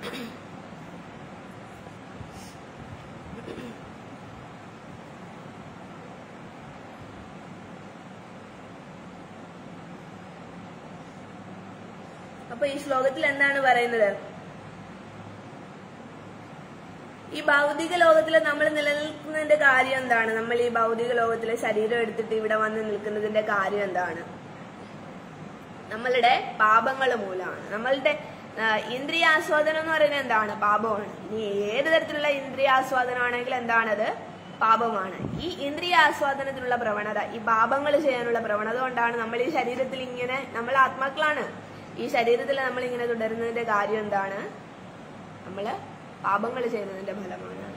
അപ്പൊ ഈ ശ്ലോകത്തിൽ എന്താണ് പറയുന്നത് ഈ ഭൗതിക ലോകത്തിൽ നമ്മൾ നിലനിൽക്കുന്നതിന്റെ കാര്യം എന്താണ് നമ്മൾ ഈ ഭൗതിക ലോകത്തിലെ ശരീരം എടുത്തിട്ട് ഇവിടെ വന്ന് നിൽക്കുന്നതിന്റെ കാര്യം എന്താണ് നമ്മളുടെ പാപങ്ങൾ മൂലമാണ് നമ്മളുടെ ആ, ഇന്ദ്രിയാസ്വാദനം എന്ന് പറയുന്നത് എന്താണ് പാപമാണ് ഇനി ഏത് തരത്തിലുള്ള ഇന്ദ്രിയാസ്വാദനമാണെങ്കിൽ എന്താണത് പാപമാണ് ഈ ഇന്ദ്രിയാസ്വാദനത്തിനുള്ള പ്രവണത ഈ പാപങ്ങൾ ചെയ്യാനുള്ള പ്രവണത കൊണ്ടാണ് നമ്മൾ ഈ ശരീരത്തിൽ ഇങ്ങനെ നമ്മൾ ആത്മാക്കളാണ് ഈ ശരീരത്തിൽ നമ്മൾ ഇങ്ങനെ തുടരുന്നതിന്റെ കാര്യം എന്താണ് നമ്മള് പാപങ്ങൾ ചെയ്യുന്നതിന്റെ ഫലമാണ്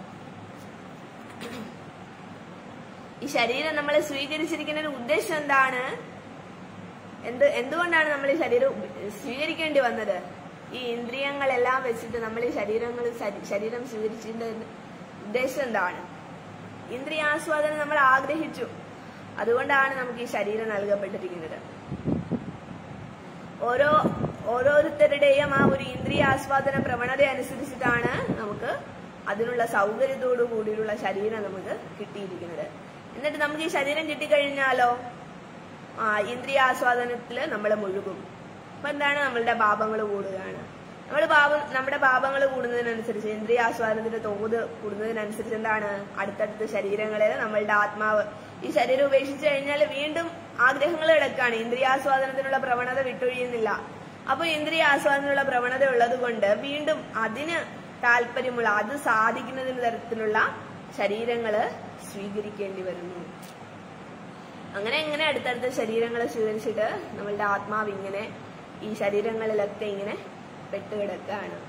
ഈ ശരീരം നമ്മളെ സ്വീകരിച്ചിരിക്കുന്നതിന്റെ ഉദ്ദേശം എന്താണ് എന്ത് എന്തുകൊണ്ടാണ് നമ്മൾ ഈ ശരീരം ഉപ- സ്വീകരിക്കേണ്ടി വന്നത് ഈ ഇന്ദ്രിയങ്ങളെല്ലാം വെച്ചിട്ട് നമ്മൾ ഈ ശരീരങ്ങൾ ശരി- ശരീരം സ്വീകരിച്ചതിന്റെ ഉദ്ദേശം എന്താണ് ഇന്ദ്രിയാസ്വാദനം നമ്മൾ ആഗ്രഹിച്ചു അതുകൊണ്ടാണ് നമുക്ക് ഈ ശരീരം നൽകപ്പെട്ടിരിക്കുന്നത് ഓരോ ഓരോരുത്തരുടെയും ആ ഒരു ഇന്ദ്രിയ ആസ്വാദന പ്രവണത അനുസരിച്ചിട്ടാണ് നമുക്ക് അതിനുള്ള സൗകര്യത്തോടു കൂടിയുള്ള ശരീരം നമുക്ക് കിട്ടിയിരിക്കുന്നത് എന്നിട്ട് നമുക്ക് ഈ ശരീരം കിട്ടിക്കഴിഞ്ഞാലോ ആ ഇന്ദ്രിയ ആസ്വാദനത്തിൽ നമ്മൾ മുഴുകും അപ്പൊ എന്താണ് നമ്മളുടെ പാപങ്ങൾ കൂടുകയാണ് നമ്മൾ പാപം നമ്മുടെ പാപങ്ങൾ കൂടുന്നതിനനുസരിച്ച് ഇന്ദ്രിയ ആസ്വാദനത്തിന്റെ തോത് കൂടുന്നതിനനുസരിച്ച് എന്താണ് അടുത്തടുത്ത ശരീരങ്ങളിൽ നമ്മളുടെ ആത്മാവ് ഈ ശരീരം ഉപേക്ഷിച്ചു കഴിഞ്ഞാൽ വീണ്ടും ആഗ്രഹങ്ങൾ കിടക്കാണ് ഇന്ദ്രിയാസ്വാദനത്തിനുള്ള പ്രവണത വിട്ടൊഴിയുന്നില്ല അപ്പൊ ഇന്ദ്രിയ ആസ്വാദനത്തിനുള്ള പ്രവണത ഉള്ളത് കൊണ്ട് വീണ്ടും അതിന് താല്പര്യമുള്ള അത് സാധിക്കുന്നതിന് തരത്തിലുള്ള ശരീരങ്ങള് സ്വീകരിക്കേണ്ടി വരുന്നു അങ്ങനെ ഇങ്ങനെ അടുത്തടുത്ത ശരീരങ്ങൾ സ്വീകരിച്ചിട്ട് നമ്മളുടെ ആത്മാവ് ഇങ്ങനെ ഈ ശരീരങ്ങളിലൊക്കെ ഇങ്ങനെ പെട്ടുകിടക്കാണ്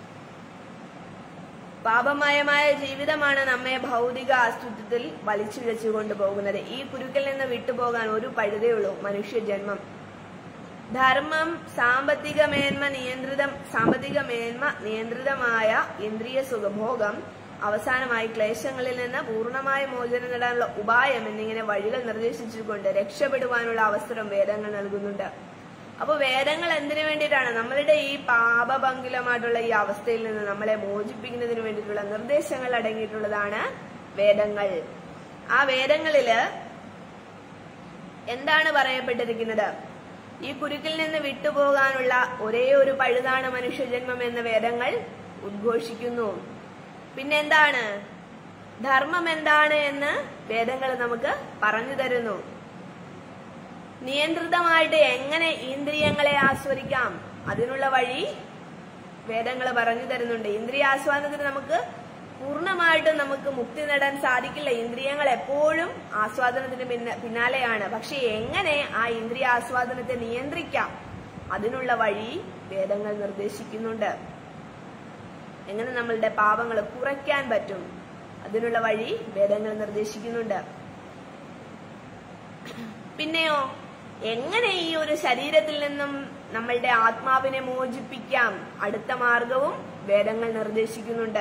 പാപമയമായ ജീവിതമാണ് നമ്മെ ഭൗതിക അസ്തിത്വത്തിൽ വലിച്ചു വെച്ചു കൊണ്ടുപോകുന്നത് ഈ കുരുക്കിൽ നിന്ന് വിട്ടുപോകാൻ ഒരു പഴുതയുള്ളൂ മനുഷ്യ ജന്മം ധർമ്മം സാമ്പത്തിക മേന്മ നിയന്ത്രിതം സാമ്പത്തിക മേന്മ നിയന്ത്രിതമായ ഇന്ദ്രിയ സുഖഭോഗം അവസാനമായി ക്ലേശങ്ങളിൽ നിന്ന് പൂർണ്ണമായ മോചനം നേടാനുള്ള ഉപായം എന്നിങ്ങനെ വഴികൾ നിർദ്ദേശിച്ചുകൊണ്ട് രക്ഷപ്പെടുവാനുള്ള അവസരം വേദങ്ങൾ നൽകുന്നുണ്ട് അപ്പൊ വേദങ്ങൾ എന്തിനു വേണ്ടിയിട്ടാണ് നമ്മളുടെ ഈ പാപഭംഗിലമായിട്ടുള്ള ഈ അവസ്ഥയിൽ നിന്ന് നമ്മളെ മോചിപ്പിക്കുന്നതിന് വേണ്ടിയിട്ടുള്ള നിർദ്ദേശങ്ങൾ അടങ്ങിയിട്ടുള്ളതാണ് വേദങ്ങൾ ആ വേദങ്ങളില് എന്താണ് പറയപ്പെട്ടിരിക്കുന്നത് ഈ കുരുക്കിൽ നിന്ന് വിട്ടുപോകാനുള്ള ഒരേ ഒരു പഴുതാണ് മനുഷ്യജന്മം എന്ന വേദങ്ങൾ ഉദ്ഘോഷിക്കുന്നു പിന്നെന്താണ് ധർമ്മം എന്താണ് എന്ന് വേദങ്ങൾ നമുക്ക് പറഞ്ഞു തരുന്നു നിയന്ത്രിതമായിട്ട് എങ്ങനെ ഇന്ദ്രിയങ്ങളെ ആസ്വദിക്കാം അതിനുള്ള വഴി വേദങ്ങൾ പറഞ്ഞു തരുന്നുണ്ട് ഇന്ദ്രിയ ആസ്വാദനത്തിന് നമുക്ക് പൂർണ്ണമായിട്ടും നമുക്ക് മുക്തി നേടാൻ സാധിക്കില്ല ഇന്ദ്രിയങ്ങൾ എപ്പോഴും ആസ്വാദനത്തിന് പിന്ന പിന്നാലെയാണ് പക്ഷെ എങ്ങനെ ആ ഇന്ദ്രിയ ആസ്വാദനത്തെ നിയന്ത്രിക്കാം അതിനുള്ള വഴി വേദങ്ങൾ നിർദ്ദേശിക്കുന്നുണ്ട് എങ്ങനെ നമ്മളുടെ പാപങ്ങൾ കുറയ്ക്കാൻ പറ്റും അതിനുള്ള വഴി വേദങ്ങൾ നിർദ്ദേശിക്കുന്നുണ്ട് പിന്നെയോ എങ്ങനെ ഈ ഒരു ശരീരത്തിൽ നിന്നും നമ്മളുടെ ആത്മാവിനെ മോചിപ്പിക്കാം അടുത്ത മാർഗവും വേദങ്ങൾ നിർദ്ദേശിക്കുന്നുണ്ട്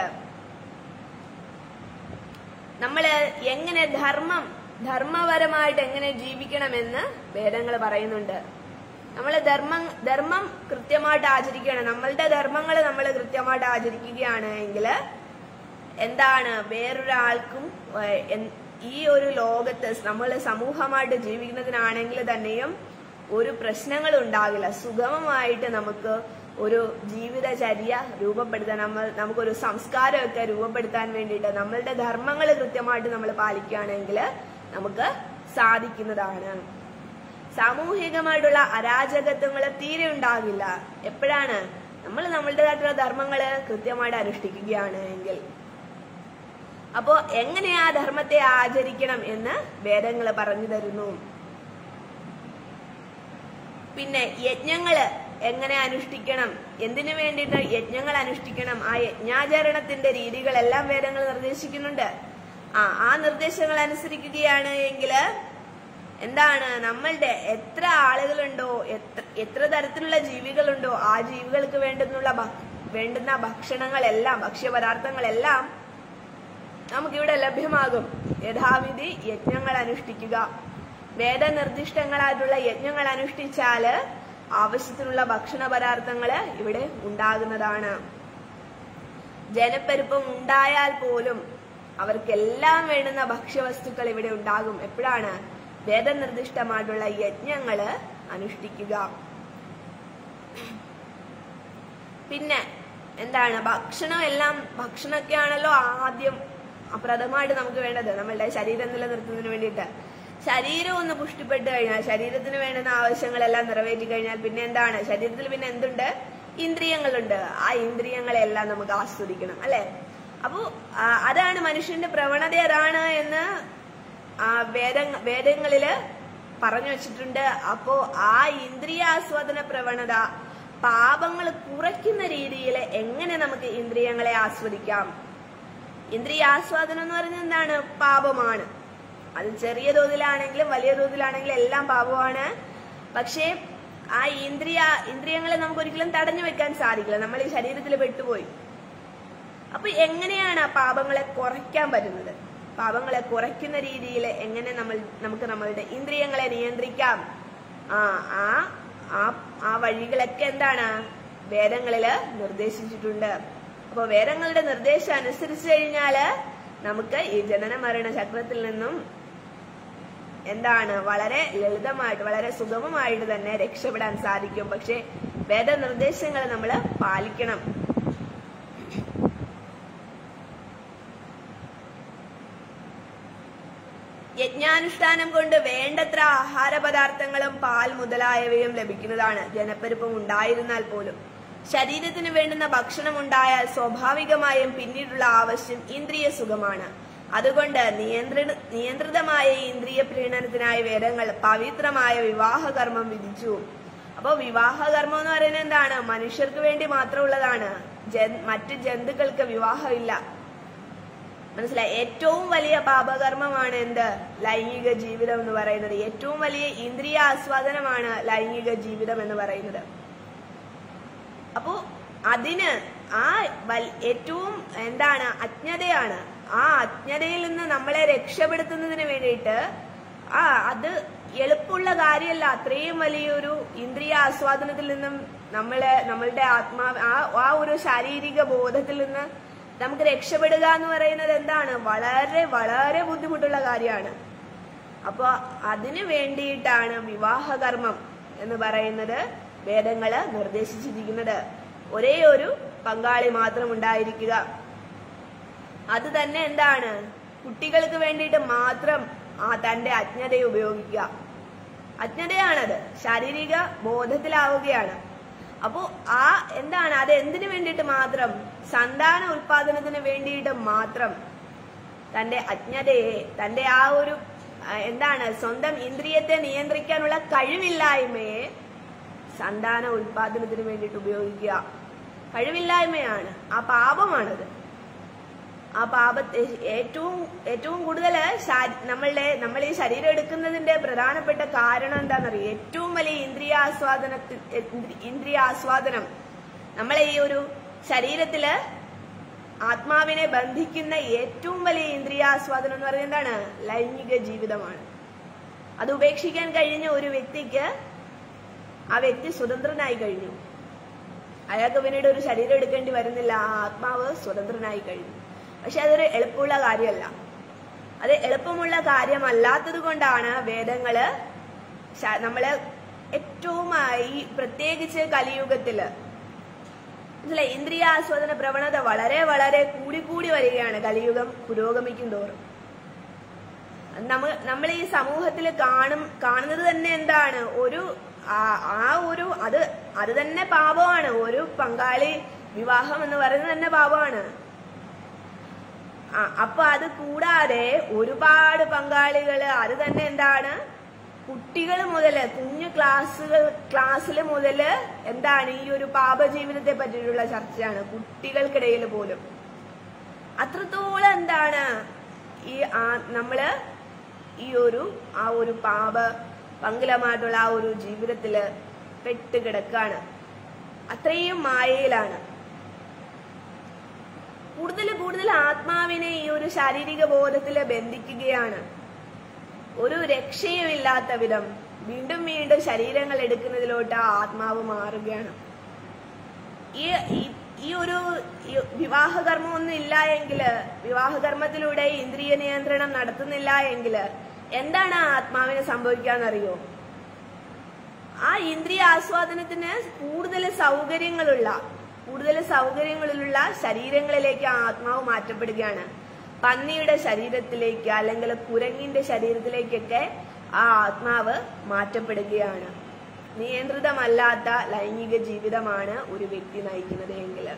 നമ്മള് എങ്ങനെ ധർമ്മം ധർമ്മപരമായിട്ട് എങ്ങനെ ജീവിക്കണമെന്ന് വേദങ്ങൾ പറയുന്നുണ്ട് നമ്മൾ ധർമ്മം ധർമ്മം കൃത്യമായിട്ട് ആചരിക്കുകയാണ് നമ്മളുടെ ധർമ്മങ്ങൾ നമ്മൾ കൃത്യമായിട്ട് ആചരിക്കുകയാണ് എങ്കിൽ എന്താണ് വേറൊരാൾക്കും ഏഹ്, എൻ- ഈ ഒരു ലോകത്ത് നമ്മൾ സമൂഹമായിട്ട് ജീവിക്കുന്നതിനാണെങ്കിൽ തന്നെയും ഒരു പ്രശ്നങ്ങൾ ഉണ്ടാകില്ല സുഗമമായിട്ട് നമുക്ക് ഒരു ജീവിതചര്യ രൂപപ്പെടുത്താൻ നമ്മൾ നമുക്കൊരു സംസ്കാരമൊക്കെ രൂപപ്പെടുത്താൻ വേണ്ടിയിട്ട് നമ്മളുടെ ധർമ്മങ്ങൾ കൃത്യമായിട്ട് നമ്മൾ പാലിക്കുകയാണെങ്കിൽ നമുക്ക് സാധിക്കുന്നതാണ് സാമൂഹികമായിട്ടുള്ള അരാജകത്വങ്ങൾ തീരെ ഉണ്ടാകില്ല എപ്പോഴാണ് നമ്മൾ നമ്മളുടേതായിട്ടുള്ള ധർമ്മങ്ങള് കൃത്യമായിട്ട് അനുഷ്ഠിക്കുകയാണ് എങ്കിൽ അപ്പോ എങ്ങനെ ആ ധർമ്മത്തെ ആചരിക്കണം എന്ന് വേദങ്ങൾ പറഞ്ഞു തരുന്നു പിന്നെ യജ്ഞങ്ങള് എങ്ങനെ അനുഷ്ഠിക്കണം എന്തിനു വേണ്ടിയിട്ട് യജ്ഞങ്ങൾ അനുഷ്ഠിക്കണം ആ യജ്ഞാചരണത്തിന്റെ രീതികളെല്ലാം വേദങ്ങൾ നിർദ്ദേശിക്കുന്നുണ്ട് ആ ആ നിർദ്ദേശങ്ങൾ അനുസരിക്കുകയാണ് എങ്കിൽ എന്താണ് നമ്മളുടെ എത്ര ആളുകളുണ്ടോ എത്ര എത്ര തരത്തിലുള്ള ജീവികളുണ്ടോ ആ ജീവികൾക്ക് വേണ്ടുന്നുള്ള ഭ- വേണ്ടുന്ന ഭക്ഷണങ്ങളെല്ലാം ഭക്ഷ്യപദാർത്ഥങ്ങളെല്ലാം നമുക്കിവിടെ ലഭ്യമാകും യഥാവിധി യജ്ഞങ്ങൾ അനുഷ്ഠിക്കുക വേദനിർദ്ദിഷ്ടങ്ങളായിട്ടുള്ള യജ്ഞങ്ങൾ അനുഷ്ഠിച്ചാല് ആവശ്യത്തിനുള്ള ഭക്ഷണ പദാർത്ഥങ്ങള് ഇവിടെ ഉണ്ടാകുന്നതാണ് ജനപ്പെരുപ്പം ഉണ്ടായാൽ പോലും അവർക്കെല്ലാം വേണ്ടുന്ന ഭക്ഷ്യവസ്തുക്കൾ ഇവിടെ ഉണ്ടാകും എപ്പോഴാണ് വേദനിർദ്ദിഷ്ടമായിട്ടുള്ള യജ്ഞങ്ങള് അനുഷ്ഠിക്കുക പിന്നെ എന്താണ് ഭക്ഷണം എല്ലാം ഭക്ഷണമൊക്കെ ആണല്ലോ ആദ്യം പ്രഥമമായിട്ട് നമുക്ക് വേണ്ടത് നമ്മളുടെ ശരീരം നിലനിർത്തുന്നതിന് വേണ്ടിയിട്ട് ശരീരം ഒന്ന് പുഷ്ടിപ്പെട്ട് കഴിഞ്ഞാൽ ശരീരത്തിന് വേണ്ടുന്ന ആവശ്യങ്ങളെല്ലാം നിറവേറ്റി കഴിഞ്ഞാൽ പിന്നെ എന്താണ് ശരീരത്തിൽ പിന്നെ എന്തുണ്ട് ഇന്ദ്രിയങ്ങളുണ്ട് ആ ഇന്ദ്രിയങ്ങളെല്ലാം നമുക്ക് ആസ്വദിക്കണം അല്ലെ അപ്പോ ആ, അതാണ് മനുഷ്യന്റെ പ്രവണത അതാണ് എന്ന് ആ വേദ വേദങ്ങളില് പറഞ്ഞു വെച്ചിട്ടുണ്ട് അപ്പോ ആ ഇന്ദ്രിയാസ്വാദന പ്രവണത പാപങ്ങൾ കുറയ്ക്കുന്ന രീതിയിൽ എങ്ങനെ നമുക്ക് ഇന്ദ്രിയങ്ങളെ ആസ്വദിക്കാം ഇന്ദ്രിയാസ്വാദനം എന്ന് പറയുന്നത് എന്താണ് പാപമാണ് അത് ചെറിയ തോതിലാണെങ്കിലും വലിയ തോതിലാണെങ്കിലും എല്ലാം പാപമാണ് പക്ഷേ ആ ഇന്ദ്രിയ ഇന്ദ്രിയങ്ങളെ നമുക്ക് ഒരിക്കലും തടഞ്ഞു വെക്കാൻ സാധിക്കില്ല നമ്മൾ ഈ ശരീരത്തിൽ പെട്ടുപോയി അപ്പൊ എങ്ങനെയാണ് ആ പാപങ്ങളെ കുറയ്ക്കാൻ പറ്റുന്നത് പാപങ്ങളെ കുറയ്ക്കുന്ന രീതിയിൽ എങ്ങനെ നമ്മൾ നമുക്ക് നമ്മളുടെ ഇന്ദ്രിയങ്ങളെ നിയന്ത്രിക്കാം ആ ആ ആ ആ വഴികളൊക്കെ എന്താണ് വേദങ്ങളില് നിർദ്ദേശിച്ചിട്ടുണ്ട് അപ്പൊ വേദങ്ങളുടെ നിർദ്ദേശം അനുസരിച്ച് കഴിഞ്ഞാല് നമുക്ക് ഈ ജനന മരണ ചക്രത്തിൽ നിന്നും എന്താണ് വളരെ ലളിതമായിട്ട് വളരെ സുഗമമായിട്ട് തന്നെ രക്ഷപ്പെടാൻ സാധിക്കും പക്ഷെ വേദനിർദ്ദേശങ്ങൾ നമ്മൾ പാലിക്കണം യജ്ഞാനുഷ്ഠാനം കൊണ്ട് വേണ്ടത്ര ആഹാര പദാർത്ഥങ്ങളും പാൽ മുതലായവയും ലഭിക്കുന്നതാണ് ജനപ്പെരുപ്പം ഉണ്ടായിരുന്നാൽ പോലും ശരീരത്തിന് വേണ്ടുന്ന ഭക്ഷണം ഉണ്ടായാൽ സ്വാഭാവികമായും പിന്നീടുള്ള ആവശ്യം ഇന്ദ്രിയ സുഖമാണ് അതുകൊണ്ട് നിയന്ത്രണ നിയന്ത്രിതമായ ഇന്ദ്രിയ പ്രീണനത്തിനായി വേദങ്ങൾ പവിത്രമായ വിവാഹകർമ്മം വിധിച്ചു അപ്പോ വിവാഹകർമ്മം എന്ന് പറയുന്നത് എന്താണ് മനുഷ്യർക്ക് വേണ്ടി മാത്രമുള്ളതാണ് ജൻ- മറ്റ് ജന്തുക്കൾക്ക് വിവാഹമില്ല മനസ്സിലായി ഏറ്റവും വലിയ പാപകർമ്മമാണ് എന്ത് ലൈംഗിക ജീവിതം എന്ന് പറയുന്നത് ഏറ്റവും വലിയ ഇന്ദ്രിയ ആസ്വാദനമാണ് ലൈംഗിക ജീവിതം എന്ന് പറയുന്നത് അപ്പോ അതിന് ആ വൽ- ഏറ്റവും എന്താണ് അജ്ഞതയാണ് ആ അജ്ഞതയിൽ നിന്ന് നമ്മളെ രക്ഷപ്പെടുത്തുന്നതിന് വേണ്ടിയിട്ട് ആ അത് എളുപ്പമുള്ള കാര്യമല്ല അത്രയും വലിയൊരു ഇന്ദ്രിയ ആസ്വാദനത്തിൽ നിന്നും നമ്മളെ നമ്മളുടെ ആത്മാവ് ആ ആ ഒരു ശാരീരിക ബോധത്തിൽ നിന്ന് നമുക്ക് രക്ഷപ്പെടുക എന്ന് പറയുന്നത് എന്താണ് വളരെ വളരെ ബുദ്ധിമുട്ടുള്ള കാര്യമാണ് അപ്പൊ അതിനു വേണ്ടിയിട്ടാണ് വിവാഹകർമ്മം എന്ന് പറയുന്നത് വേദങ്ങള് നിർദ്ദേശിച്ചിരിക്കുന്നത് ഒരേ ഒരു പങ്കാളി മാത്രം ഉണ്ടായിരിക്കുക അത് തന്നെ എന്താണ് കുട്ടികൾക്ക് വേണ്ടിയിട്ട് മാത്രം ആ തന്റെ അജ്ഞതയെ ഉപയോഗിക്കുക അജ്ഞതയാണത് ശാരീരിക ബോധത്തിലാവുകയാണ് അപ്പോ ആ എന്താണ് അത് എന്തിനു വേണ്ടിയിട്ട് മാത്രം സന്താന ഉൽപാദനത്തിന് വേണ്ടിയിട്ട് മാത്രം തന്റെ അജ്ഞതയെ തന്റെ ആ ഒരു ആ, എന്താണ് സ്വന്തം ഇന്ദ്രിയത്തെ നിയന്ത്രിക്കാനുള്ള കഴിവില്ലായ്മയെ സന്താന ഉൽപാദനത്തിന് വേണ്ടിയിട്ട് ഉപയോഗിക്കുക കഴിവില്ലായ്മയാണ് ആ പാപമാണത് ആ പാപത്തെ ഏറ്റവും ഏറ്റവും കൂടുതൽ നമ്മളുടെ നമ്മൾ ഈ ശരീരം എടുക്കുന്നതിന്റെ പ്രധാനപ്പെട്ട കാരണം എന്താണെന്നറിയോ ഏറ്റവും വലിയ ഇന്ദ്രിയാസ്വാദനത്തിൽ ഇന്ദ്രിയാസ്വാദനം നമ്മളെ ഈ ഒരു ശരീരത്തില് ആത്മാവിനെ ബന്ധിക്കുന്ന ഏറ്റവും വലിയ ഇന്ദ്രിയാസ്വാദനം എന്ന് പറയുന്നത് എന്താണ് ലൈംഗിക ജീവിതമാണ് അത് ഉപേക്ഷിക്കാൻ കഴിഞ്ഞ ഒരു വ്യക്തിക്ക് ആ വ്യക്തി സ്വതന്ത്രനായി കഴിഞ്ഞു അയാൾക്ക് പിന്നീട് ഒരു ശരീരം എടുക്കേണ്ടി വരുന്നില്ല ആ ആത്മാവ് സ്വതന്ത്രനായി കഴിഞ്ഞു പക്ഷെ അതൊരു എളുപ്പമുള്ള കാര്യമല്ല അത് എളുപ്പമുള്ള കാര്യമല്ലാത്തത് കൊണ്ടാണ് വേദങ്ങള് ശ- നമ്മള് ഏറ്റവും ആ ഈ പ്രത്യേകിച്ച് കലിയുഗത്തില് മനസ്സിലായി ഇന്ദ്രിയാസ്വാദന പ്രവണത വളരെ വളരെ കൂടി കൂടി വരികയാണ് കലിയുഗം പുരോഗമിക്കും തോറും നമ്മ നമ്മൾ ഈ സമൂഹത്തിൽ കാണും കാണുന്നത് തന്നെ എന്താണ് ഒരു ആ- ആ ഒരു അത് അത് തന്നെ പാപമാണ് ഒരു പങ്കാളി വിവാഹം എന്ന് പറയുന്നത് തന്നെ പാപമാണ് ആ, അപ്പൊ അത് കൂടാതെ ഒരുപാട് പങ്കാളികള് അത് തന്നെ എന്താണ് കുട്ടികൾ മുതല് കുഞ്ഞു ക്ലാസ്സുകൾ ക്ലാസ്സിൽ മുതല് എന്താണ് ഈ ഒരു പാപജീവിതത്തെ പറ്റിയിട്ടുള്ള ചർച്ചയാണ് കുട്ടികൾക്കിടയിൽ പോലും അത്രത്തോളം എന്താണ് ഈ ആ- നമ്മള് ഈ ഒരു ആ ഒരു പാപ പങ്കിലമായിട്ടുള്ള ആ ഒരു ജീവിതത്തില് പെട്ട് കിടക്കാണ് അത്രയും മായയിലാണ് കൂടുതൽ കൂടുതൽ ആത്മാവിനെ ഈ ഒരു ശാരീരിക ബോധത്തില് ബന്ധിക്കുകയാണ് ഒരു രക്ഷയുമില്ലാത്ത വിധം വീണ്ടും വീണ്ടും ശരീരങ്ങൾ എടുക്കുന്നതിലോട്ട് ആ ആത്മാവ് മാറുകയാണ് ഈ ഈ- ഈ ഒരു ഈ വിവാഹകർമ്മം ഒന്നും ഇല്ല എങ്കില് വിവാഹകർമ്മത്തിലൂടെ ഇന്ദ്രിയ നിയന്ത്രണം നടത്തുന്നില്ല എങ്കില് എന്താണ് ആ ആത്മാവിന് സംഭവിക്കാന്നറിയോ ആ ഇന്ദ്രിയ ആസ്വാദനത്തിന് കൂടുതൽ സൗകര്യങ്ങളുള്ള കൂടുതൽ സൗകര്യങ്ങളിലുള്ള ശരീരങ്ങളിലേക്ക് ആ ആത്മാവ് മാറ്റപ്പെടുകയാണ് പന്നിയുടെ ശരീരത്തിലേക്ക് അല്ലെങ്കിൽ കുരങ്ങിന്റെ ശരീരത്തിലേക്കൊക്കെ ആ ആത്മാവ് മാറ്റപ്പെടുകയാണ് നിയന്ത്രിതമല്ലാത്ത ലൈംഗിക ജീവിതമാണ് ഒരു വ്യക്തി നയിക്കുന്നത് എങ്കിൽ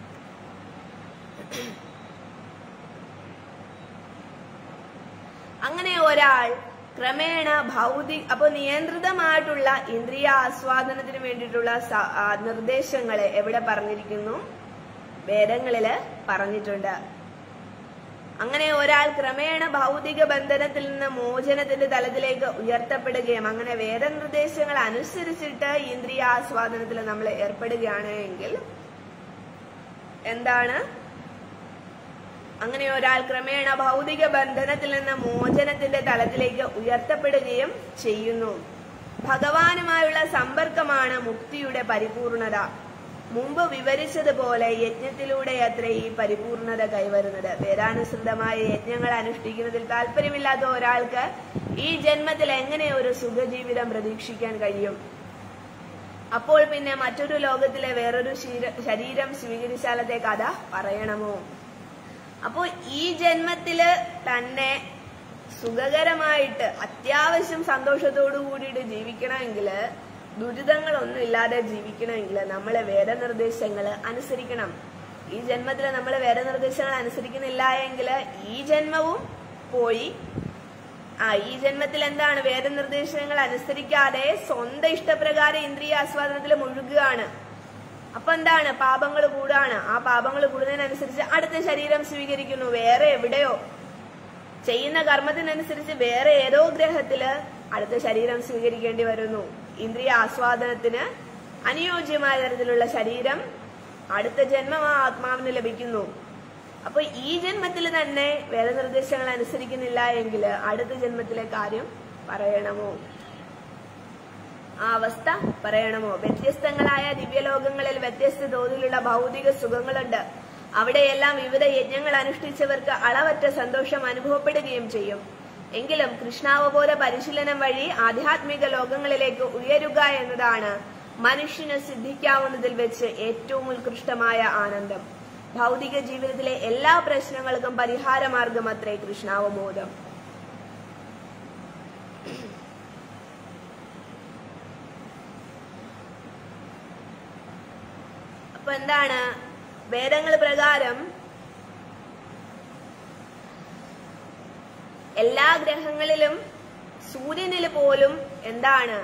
അങ്ങനെ ഒരാൾ ക്രമേണ ഭൗതിക അപ്പൊ നിയന്ത്രിതമായിട്ടുള്ള ഇന്ദ്രിയ ആസ്വാദനത്തിന് വേണ്ടിയിട്ടുള്ള സ- ആ, നിർദ്ദേശങ്ങളെ എവിടെ പറഞ്ഞിരിക്കുന്നു വേദങ്ങളില് പറഞ്ഞിട്ടുണ്ട് അങ്ങനെ ഒരാൾ ക്രമേണ ഭൗതിക ബന്ധനത്തിൽ നിന്ന് മോചനത്തിന്റെ തലത്തിലേക്ക് ഉയർത്തപ്പെടുകയും അങ്ങനെ വേദനിർദ്ദേശങ്ങൾ അനുസരിച്ചിട്ട് ഇന്ദ്രിയ ആസ്വാദനത്തിൽ നമ്മൾ ഏർപ്പെടുകയാണ് എങ്കിൽ എന്താണ് അങ്ങനെ ഒരാൾ ക്രമേണ ഭൗതിക ബന്ധനത്തിൽ നിന്ന് മോചനത്തിന്റെ തലത്തിലേക്ക് ഉയർത്തപ്പെടുകയും ചെയ്യുന്നു ഭഗവാനുമായുള്ള സമ്പർക്കമാണ് മുക്തിയുടെ പരിപൂർണത മുമ്പ് വിവരിച്ചതുപോലെ യജ്ഞത്തിലൂടെ അത്ര ഈ പരിപൂർണത കൈവരുന്നത് വേദാനുസൃതമായ യജ്ഞങ്ങൾ അനുഷ്ഠിക്കുന്നതിൽ താല്പര്യമില്ലാത്ത ഒരാൾക്ക് ഈ ജന്മത്തിൽ എങ്ങനെ ഒരു സുഖജീവിതം പ്രതീക്ഷിക്കാൻ കഴിയും അപ്പോൾ പിന്നെ മറ്റൊരു ലോകത്തിലെ വേറൊരു ശീര- ശരീരം സ്വീകരിച്ചാലത്തെ കഥ പറയണമോ അപ്പോൾ ഈ ജന്മത്തില് തന്നെ സുഖകരമായിട്ട് അത്യാവശ്യം സന്തോഷത്തോടു കൂടിയിട്ട് ജീവിക്കണമെങ്കിൽ ദുരിതങ്ങളൊന്നും ഇല്ലാതെ ജീവിക്കണമെങ്കിൽ നമ്മൾ വേദനിർദ്ദേശങ്ങൾ അനുസരിക്കണം ഈ ജന്മത്തിൽ നമ്മൾ വേദനിർദ്ദേശങ്ങൾ അനുസരിക്കുന്നില്ല എങ്കിൽ ഈ ജന്മവും പോയി ആ ഈ ജന്മത്തിൽ എന്താണ് വേദനിർദ്ദേശങ്ങൾ അനുസരിക്കാതെ സ്വന്തം ഇഷ്ടപ്രകാരം ഇന്ദ്രിയ ആസ്വാദനത്തിൽ മുഴുകുകയാണ് അപ്പൊ എന്താണ് പാപങ്ങൾ കൂടാണ് ആ പാപങ്ങൾ കൂടുന്നതിനനുസരിച്ച് അടുത്ത ശരീരം സ്വീകരിക്കുന്നു വേറെ എവിടെയോ ചെയ്യുന്ന കർമ്മത്തിനനുസരിച്ച് വേറെ ഏതോ ഗ്രഹത്തില് അടുത്ത ശരീരം സ്വീകരിക്കേണ്ടി വരുന്നു ഇന്ദ്രിയ ആസ്വാദനത്തിന് അനുയോജ്യമായ തരത്തിലുള്ള ശരീരം അടുത്ത ജന്മം ആ ആത്മാവിന് ലഭിക്കുന്നു അപ്പൊ ഈ ജന്മത്തിൽ തന്നെ വേദനിർദ്ദേശങ്ങൾ അനുസരിക്കുന്നില്ല എങ്കിൽ അടുത്ത ജന്മത്തിലെ കാര്യം പറയണമോ ആ അവസ്ഥ പറയണമോ വ്യത്യസ്തങ്ങളായ ദിവ്യലോകങ്ങളിൽ വ്യത്യസ്ത തോതിലുള്ള ഭൗതിക സുഖങ്ങളുണ്ട് അവിടെയെല്ലാം വിവിധ യജ്ഞങ്ങൾ അനുഷ്ഠിച്ചവർക്ക് അളവറ്റ സന്തോഷം അനുഭവപ്പെടുകയും ചെയ്യും എങ്കിലും കൃഷ്ണാവബോധ പരിശീലനം വഴി ആധ്യാത്മിക ലോകങ്ങളിലേക്ക് ഉയരുക എന്നതാണ് മനുഷ്യന് സിദ്ധിക്കാവുന്നതിൽ വെച്ച് ഏറ്റവും ഉത്കൃഷ്ടമായ ആനന്ദം ഭൗതിക ജീവിതത്തിലെ എല്ലാ പ്രശ്നങ്ങൾക്കും പരിഹാരമാർഗം അത്രേ കൃഷ്ണാവബോധം അപ്പൊ എന്താണ് വേദങ്ങൾ പ്രകാരം എല്ലാ ഗ്രഹങ്ങളിലും സൂര്യനിൽ പോലും എന്താണ്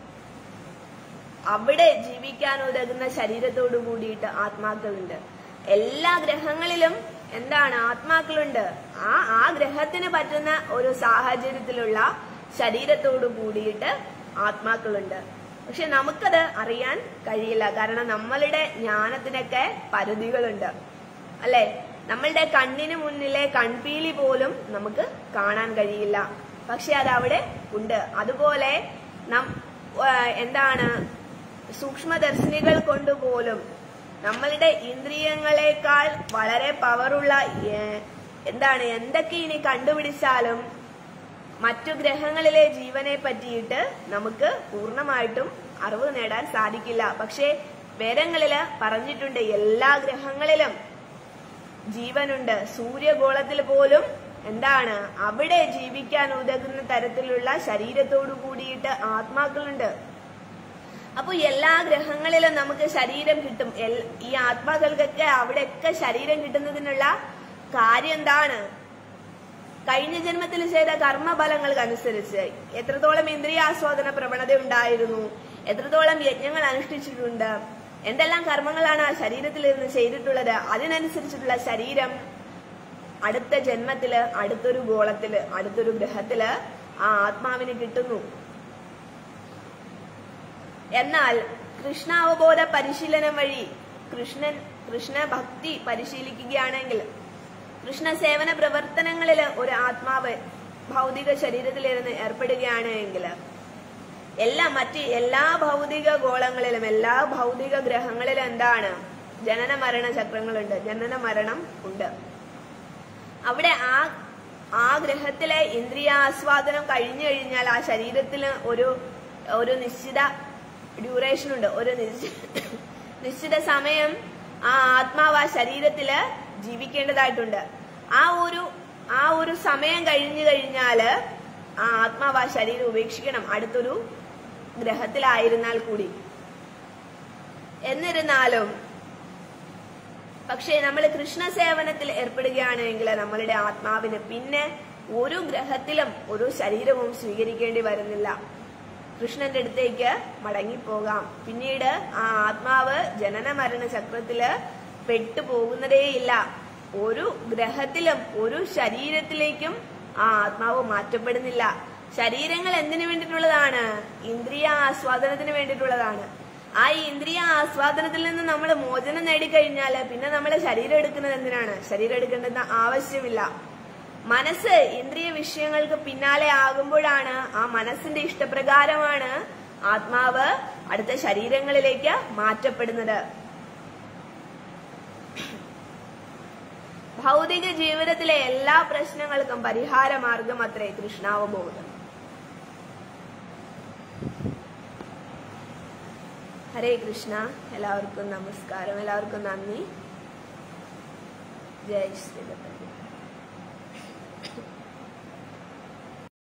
അവിടെ ജീവിക്കാൻ ഉതകുന്ന ശരീരത്തോടു കൂടിയിട്ട് ആത്മാക്കളുണ്ട് എല്ലാ ഗ്രഹങ്ങളിലും എന്താണ് ആത്മാക്കളുണ്ട് ആ ആ ഗ്രഹത്തിന് പറ്റുന്ന ഒരു സാഹചര്യത്തിലുള്ള ശരീരത്തോടു കൂടിയിട്ട് ആത്മാക്കളുണ്ട് പക്ഷെ നമുക്കത് അറിയാൻ കഴിയില്ല കാരണം നമ്മളുടെ ജ്ഞാനത്തിനൊക്കെ പരിധികളുണ്ട് അല്ലെ നമ്മളുടെ കണ്ണിന് മുന്നിലെ കൺപീലി പോലും നമുക്ക് കാണാൻ കഴിയില്ല പക്ഷെ അത് അവിടെ ഉണ്ട് അതുപോലെ നം ആ, എന്താണ് സൂക്ഷ്മദർശിനികൾ കൊണ്ടുപോലും നമ്മളുടെ ഇന്ദ്രിയങ്ങളെക്കാൾ വളരെ പവറുള്ള ഏ, എന്താണ് എന്തൊക്കെ ഇനി കണ്ടുപിടിച്ചാലും മറ്റു ഗ്രഹങ്ങളിലെ ജീവനെ പറ്റിയിട്ട് നമുക്ക് പൂർണ്ണമായിട്ടും അറിവ് നേടാൻ സാധിക്കില്ല പക്ഷേ വേദങ്ങളില് പറഞ്ഞിട്ടുണ്ട് എല്ലാ ഗ്രഹങ്ങളിലും ജീവനുണ്ട് സൂര്യഗോളത്തിൽ പോലും എന്താണ് അവിടെ ജീവിക്കാൻ ഉതകുന്ന തരത്തിലുള്ള ശരീരത്തോടു കൂടിയിട്ട് ആത്മാക്കളുണ്ട് അപ്പൊ എല്ലാ ഗ്രഹങ്ങളിലും നമുക്ക് ശരീരം കിട്ടും എൽ- ഈ ആത്മാക്കൾക്കൊക്കെ അവിടെയൊക്കെ ശരീരം കിട്ടുന്നതിനുള്ള കാര്യം എന്താണ് കഴിഞ്ഞ ജന്മത്തിൽ ചെയ്ത കർമ്മഫലങ്ങൾക്ക് അനുസരിച്ച് എത്രത്തോളം ഇന്ദ്രിയാസ്വാദന പ്രവണത ഉണ്ടായിരുന്നു എത്രത്തോളം യജ്ഞങ്ങൾ അനുഷ്ഠിച്ചിട്ടുണ്ട് എന്തെല്ലാം കർമ്മങ്ങളാണ് ആ ശരീരത്തിൽ നിന്ന് ചെയ്തിട്ടുള്ളത് അതിനനുസരിച്ചിട്ടുള്ള ശരീരം അടുത്ത ജന്മത്തില് അടുത്തൊരു ഗോളത്തില് അടുത്തൊരു ഗ്രഹത്തില് ആ ആത്മാവിന് കിട്ടുന്നു എന്നാൽ കൃഷ്ണാവബോധ പരിശീലനം വഴി കൃഷ്ണൻ കൃഷ്ണ ഭക്തി പരിശീലിക്കുകയാണെങ്കിൽ കൃഷ്ണ സേവന പ്രവർത്തനങ്ങളിൽ ഒരു ആത്മാവ് ഭൗതിക ശരീരത്തിലിരുന്ന് ഏർപ്പെടുകയാണ് എങ്കിൽ എല്ലാ മറ്റ് എല്ലാ ഭൗതിക ഗോളങ്ങളിലും എല്ലാ ഭൗതിക ഗ്രഹങ്ങളിലും എന്താണ് ജനന മരണ ചക്രങ്ങളുണ്ട് ജനന മരണം ഉണ്ട് അവിടെ ആ ആ ഗ്രഹത്തിലെ ഇന്ദ്രിയാസ്വാദനം കഴിഞ്ഞു കഴിഞ്ഞാൽ ആ ശരീരത്തിന് ഒരു ഒരു നിശ്ചിത ഡ്യൂറേഷൻ ഉണ്ട് ഒരു നിശ്ചി- നിശ്ചിത സമയം ആ ആത്മാവ് ആ ശരീരത്തില് ജീവിക്കേണ്ടതായിട്ടുണ്ട് ആ ഒരു ആ ഒരു സമയം കഴിഞ്ഞു കഴിഞ്ഞാല് ആ ആത്മാവ് ആ ശരീരം ഉപേക്ഷിക്കണം അടുത്തൊരു ഗ്രഹത്തിലായിരുന്നാൽ കൂടി എന്നിരുന്നാലും പക്ഷേ നമ്മൾ കൃഷ്ണ സേവനത്തിൽ ഏർപ്പെടുകയാണെങ്കിൽ നമ്മളുടെ ആത്മാവിന് പിന്നെ ഒരു ഗ്രഹത്തിലും ഒരു ശരീരവും സ്വീകരിക്കേണ്ടി വരുന്നില്ല കൃഷ്ണന്റെ അടുത്തേക്ക് മടങ്ങിപ്പോകാം പിന്നീട് ആ ആത്മാവ് ജനന മരണ ചക്രത്തില് പെട്ടുപോകുന്നതേയില്ല ഒരു ഗ്രഹത്തിലും ഒരു ശരീരത്തിലേക്കും ആ ആത്മാവ് മാറ്റപ്പെടുന്നില്ല ശരീരങ്ങൾ എന്തിനു വേണ്ടിയിട്ടുള്ളതാണ് ഇന്ദ്രിയ ആസ്വാദനത്തിന് വേണ്ടിയിട്ടുള്ളതാണ് ആ ഇന്ദ്രിയ ആസ്വാദനത്തിൽ നിന്ന് നമ്മൾ മോചനം നേടിക്കഴിഞ്ഞാൽ പിന്നെ നമ്മളെ ശരീരം എടുക്കുന്നത് എന്തിനാണ് ശരീരം എടുക്കേണ്ടെന്ന് ആവശ്യമില്ല മനസ്സ് ഇന്ദ്രിയ വിഷയങ്ങൾക്ക് പിന്നാലെ ആകുമ്പോഴാണ് ആ മനസ്സിന്റെ ഇഷ്ടപ്രകാരമാണ് ആത്മാവ് അടുത്ത ശരീരങ്ങളിലേക്ക് മാറ്റപ്പെടുന്നത് ഭൗതിക ജീവിതത്തിലെ എല്ലാ പ്രശ്നങ്ങൾക്കും പരിഹാര മാർഗം അത്രേ കൃഷ്ണാവബോധം ഹരേ കൃഷ്ണ എല്ലാവർക്കും നമസ്കാരം എല്ലാവർക്കും നന്ദി ജയ് ശ്രീ ദത്തൻ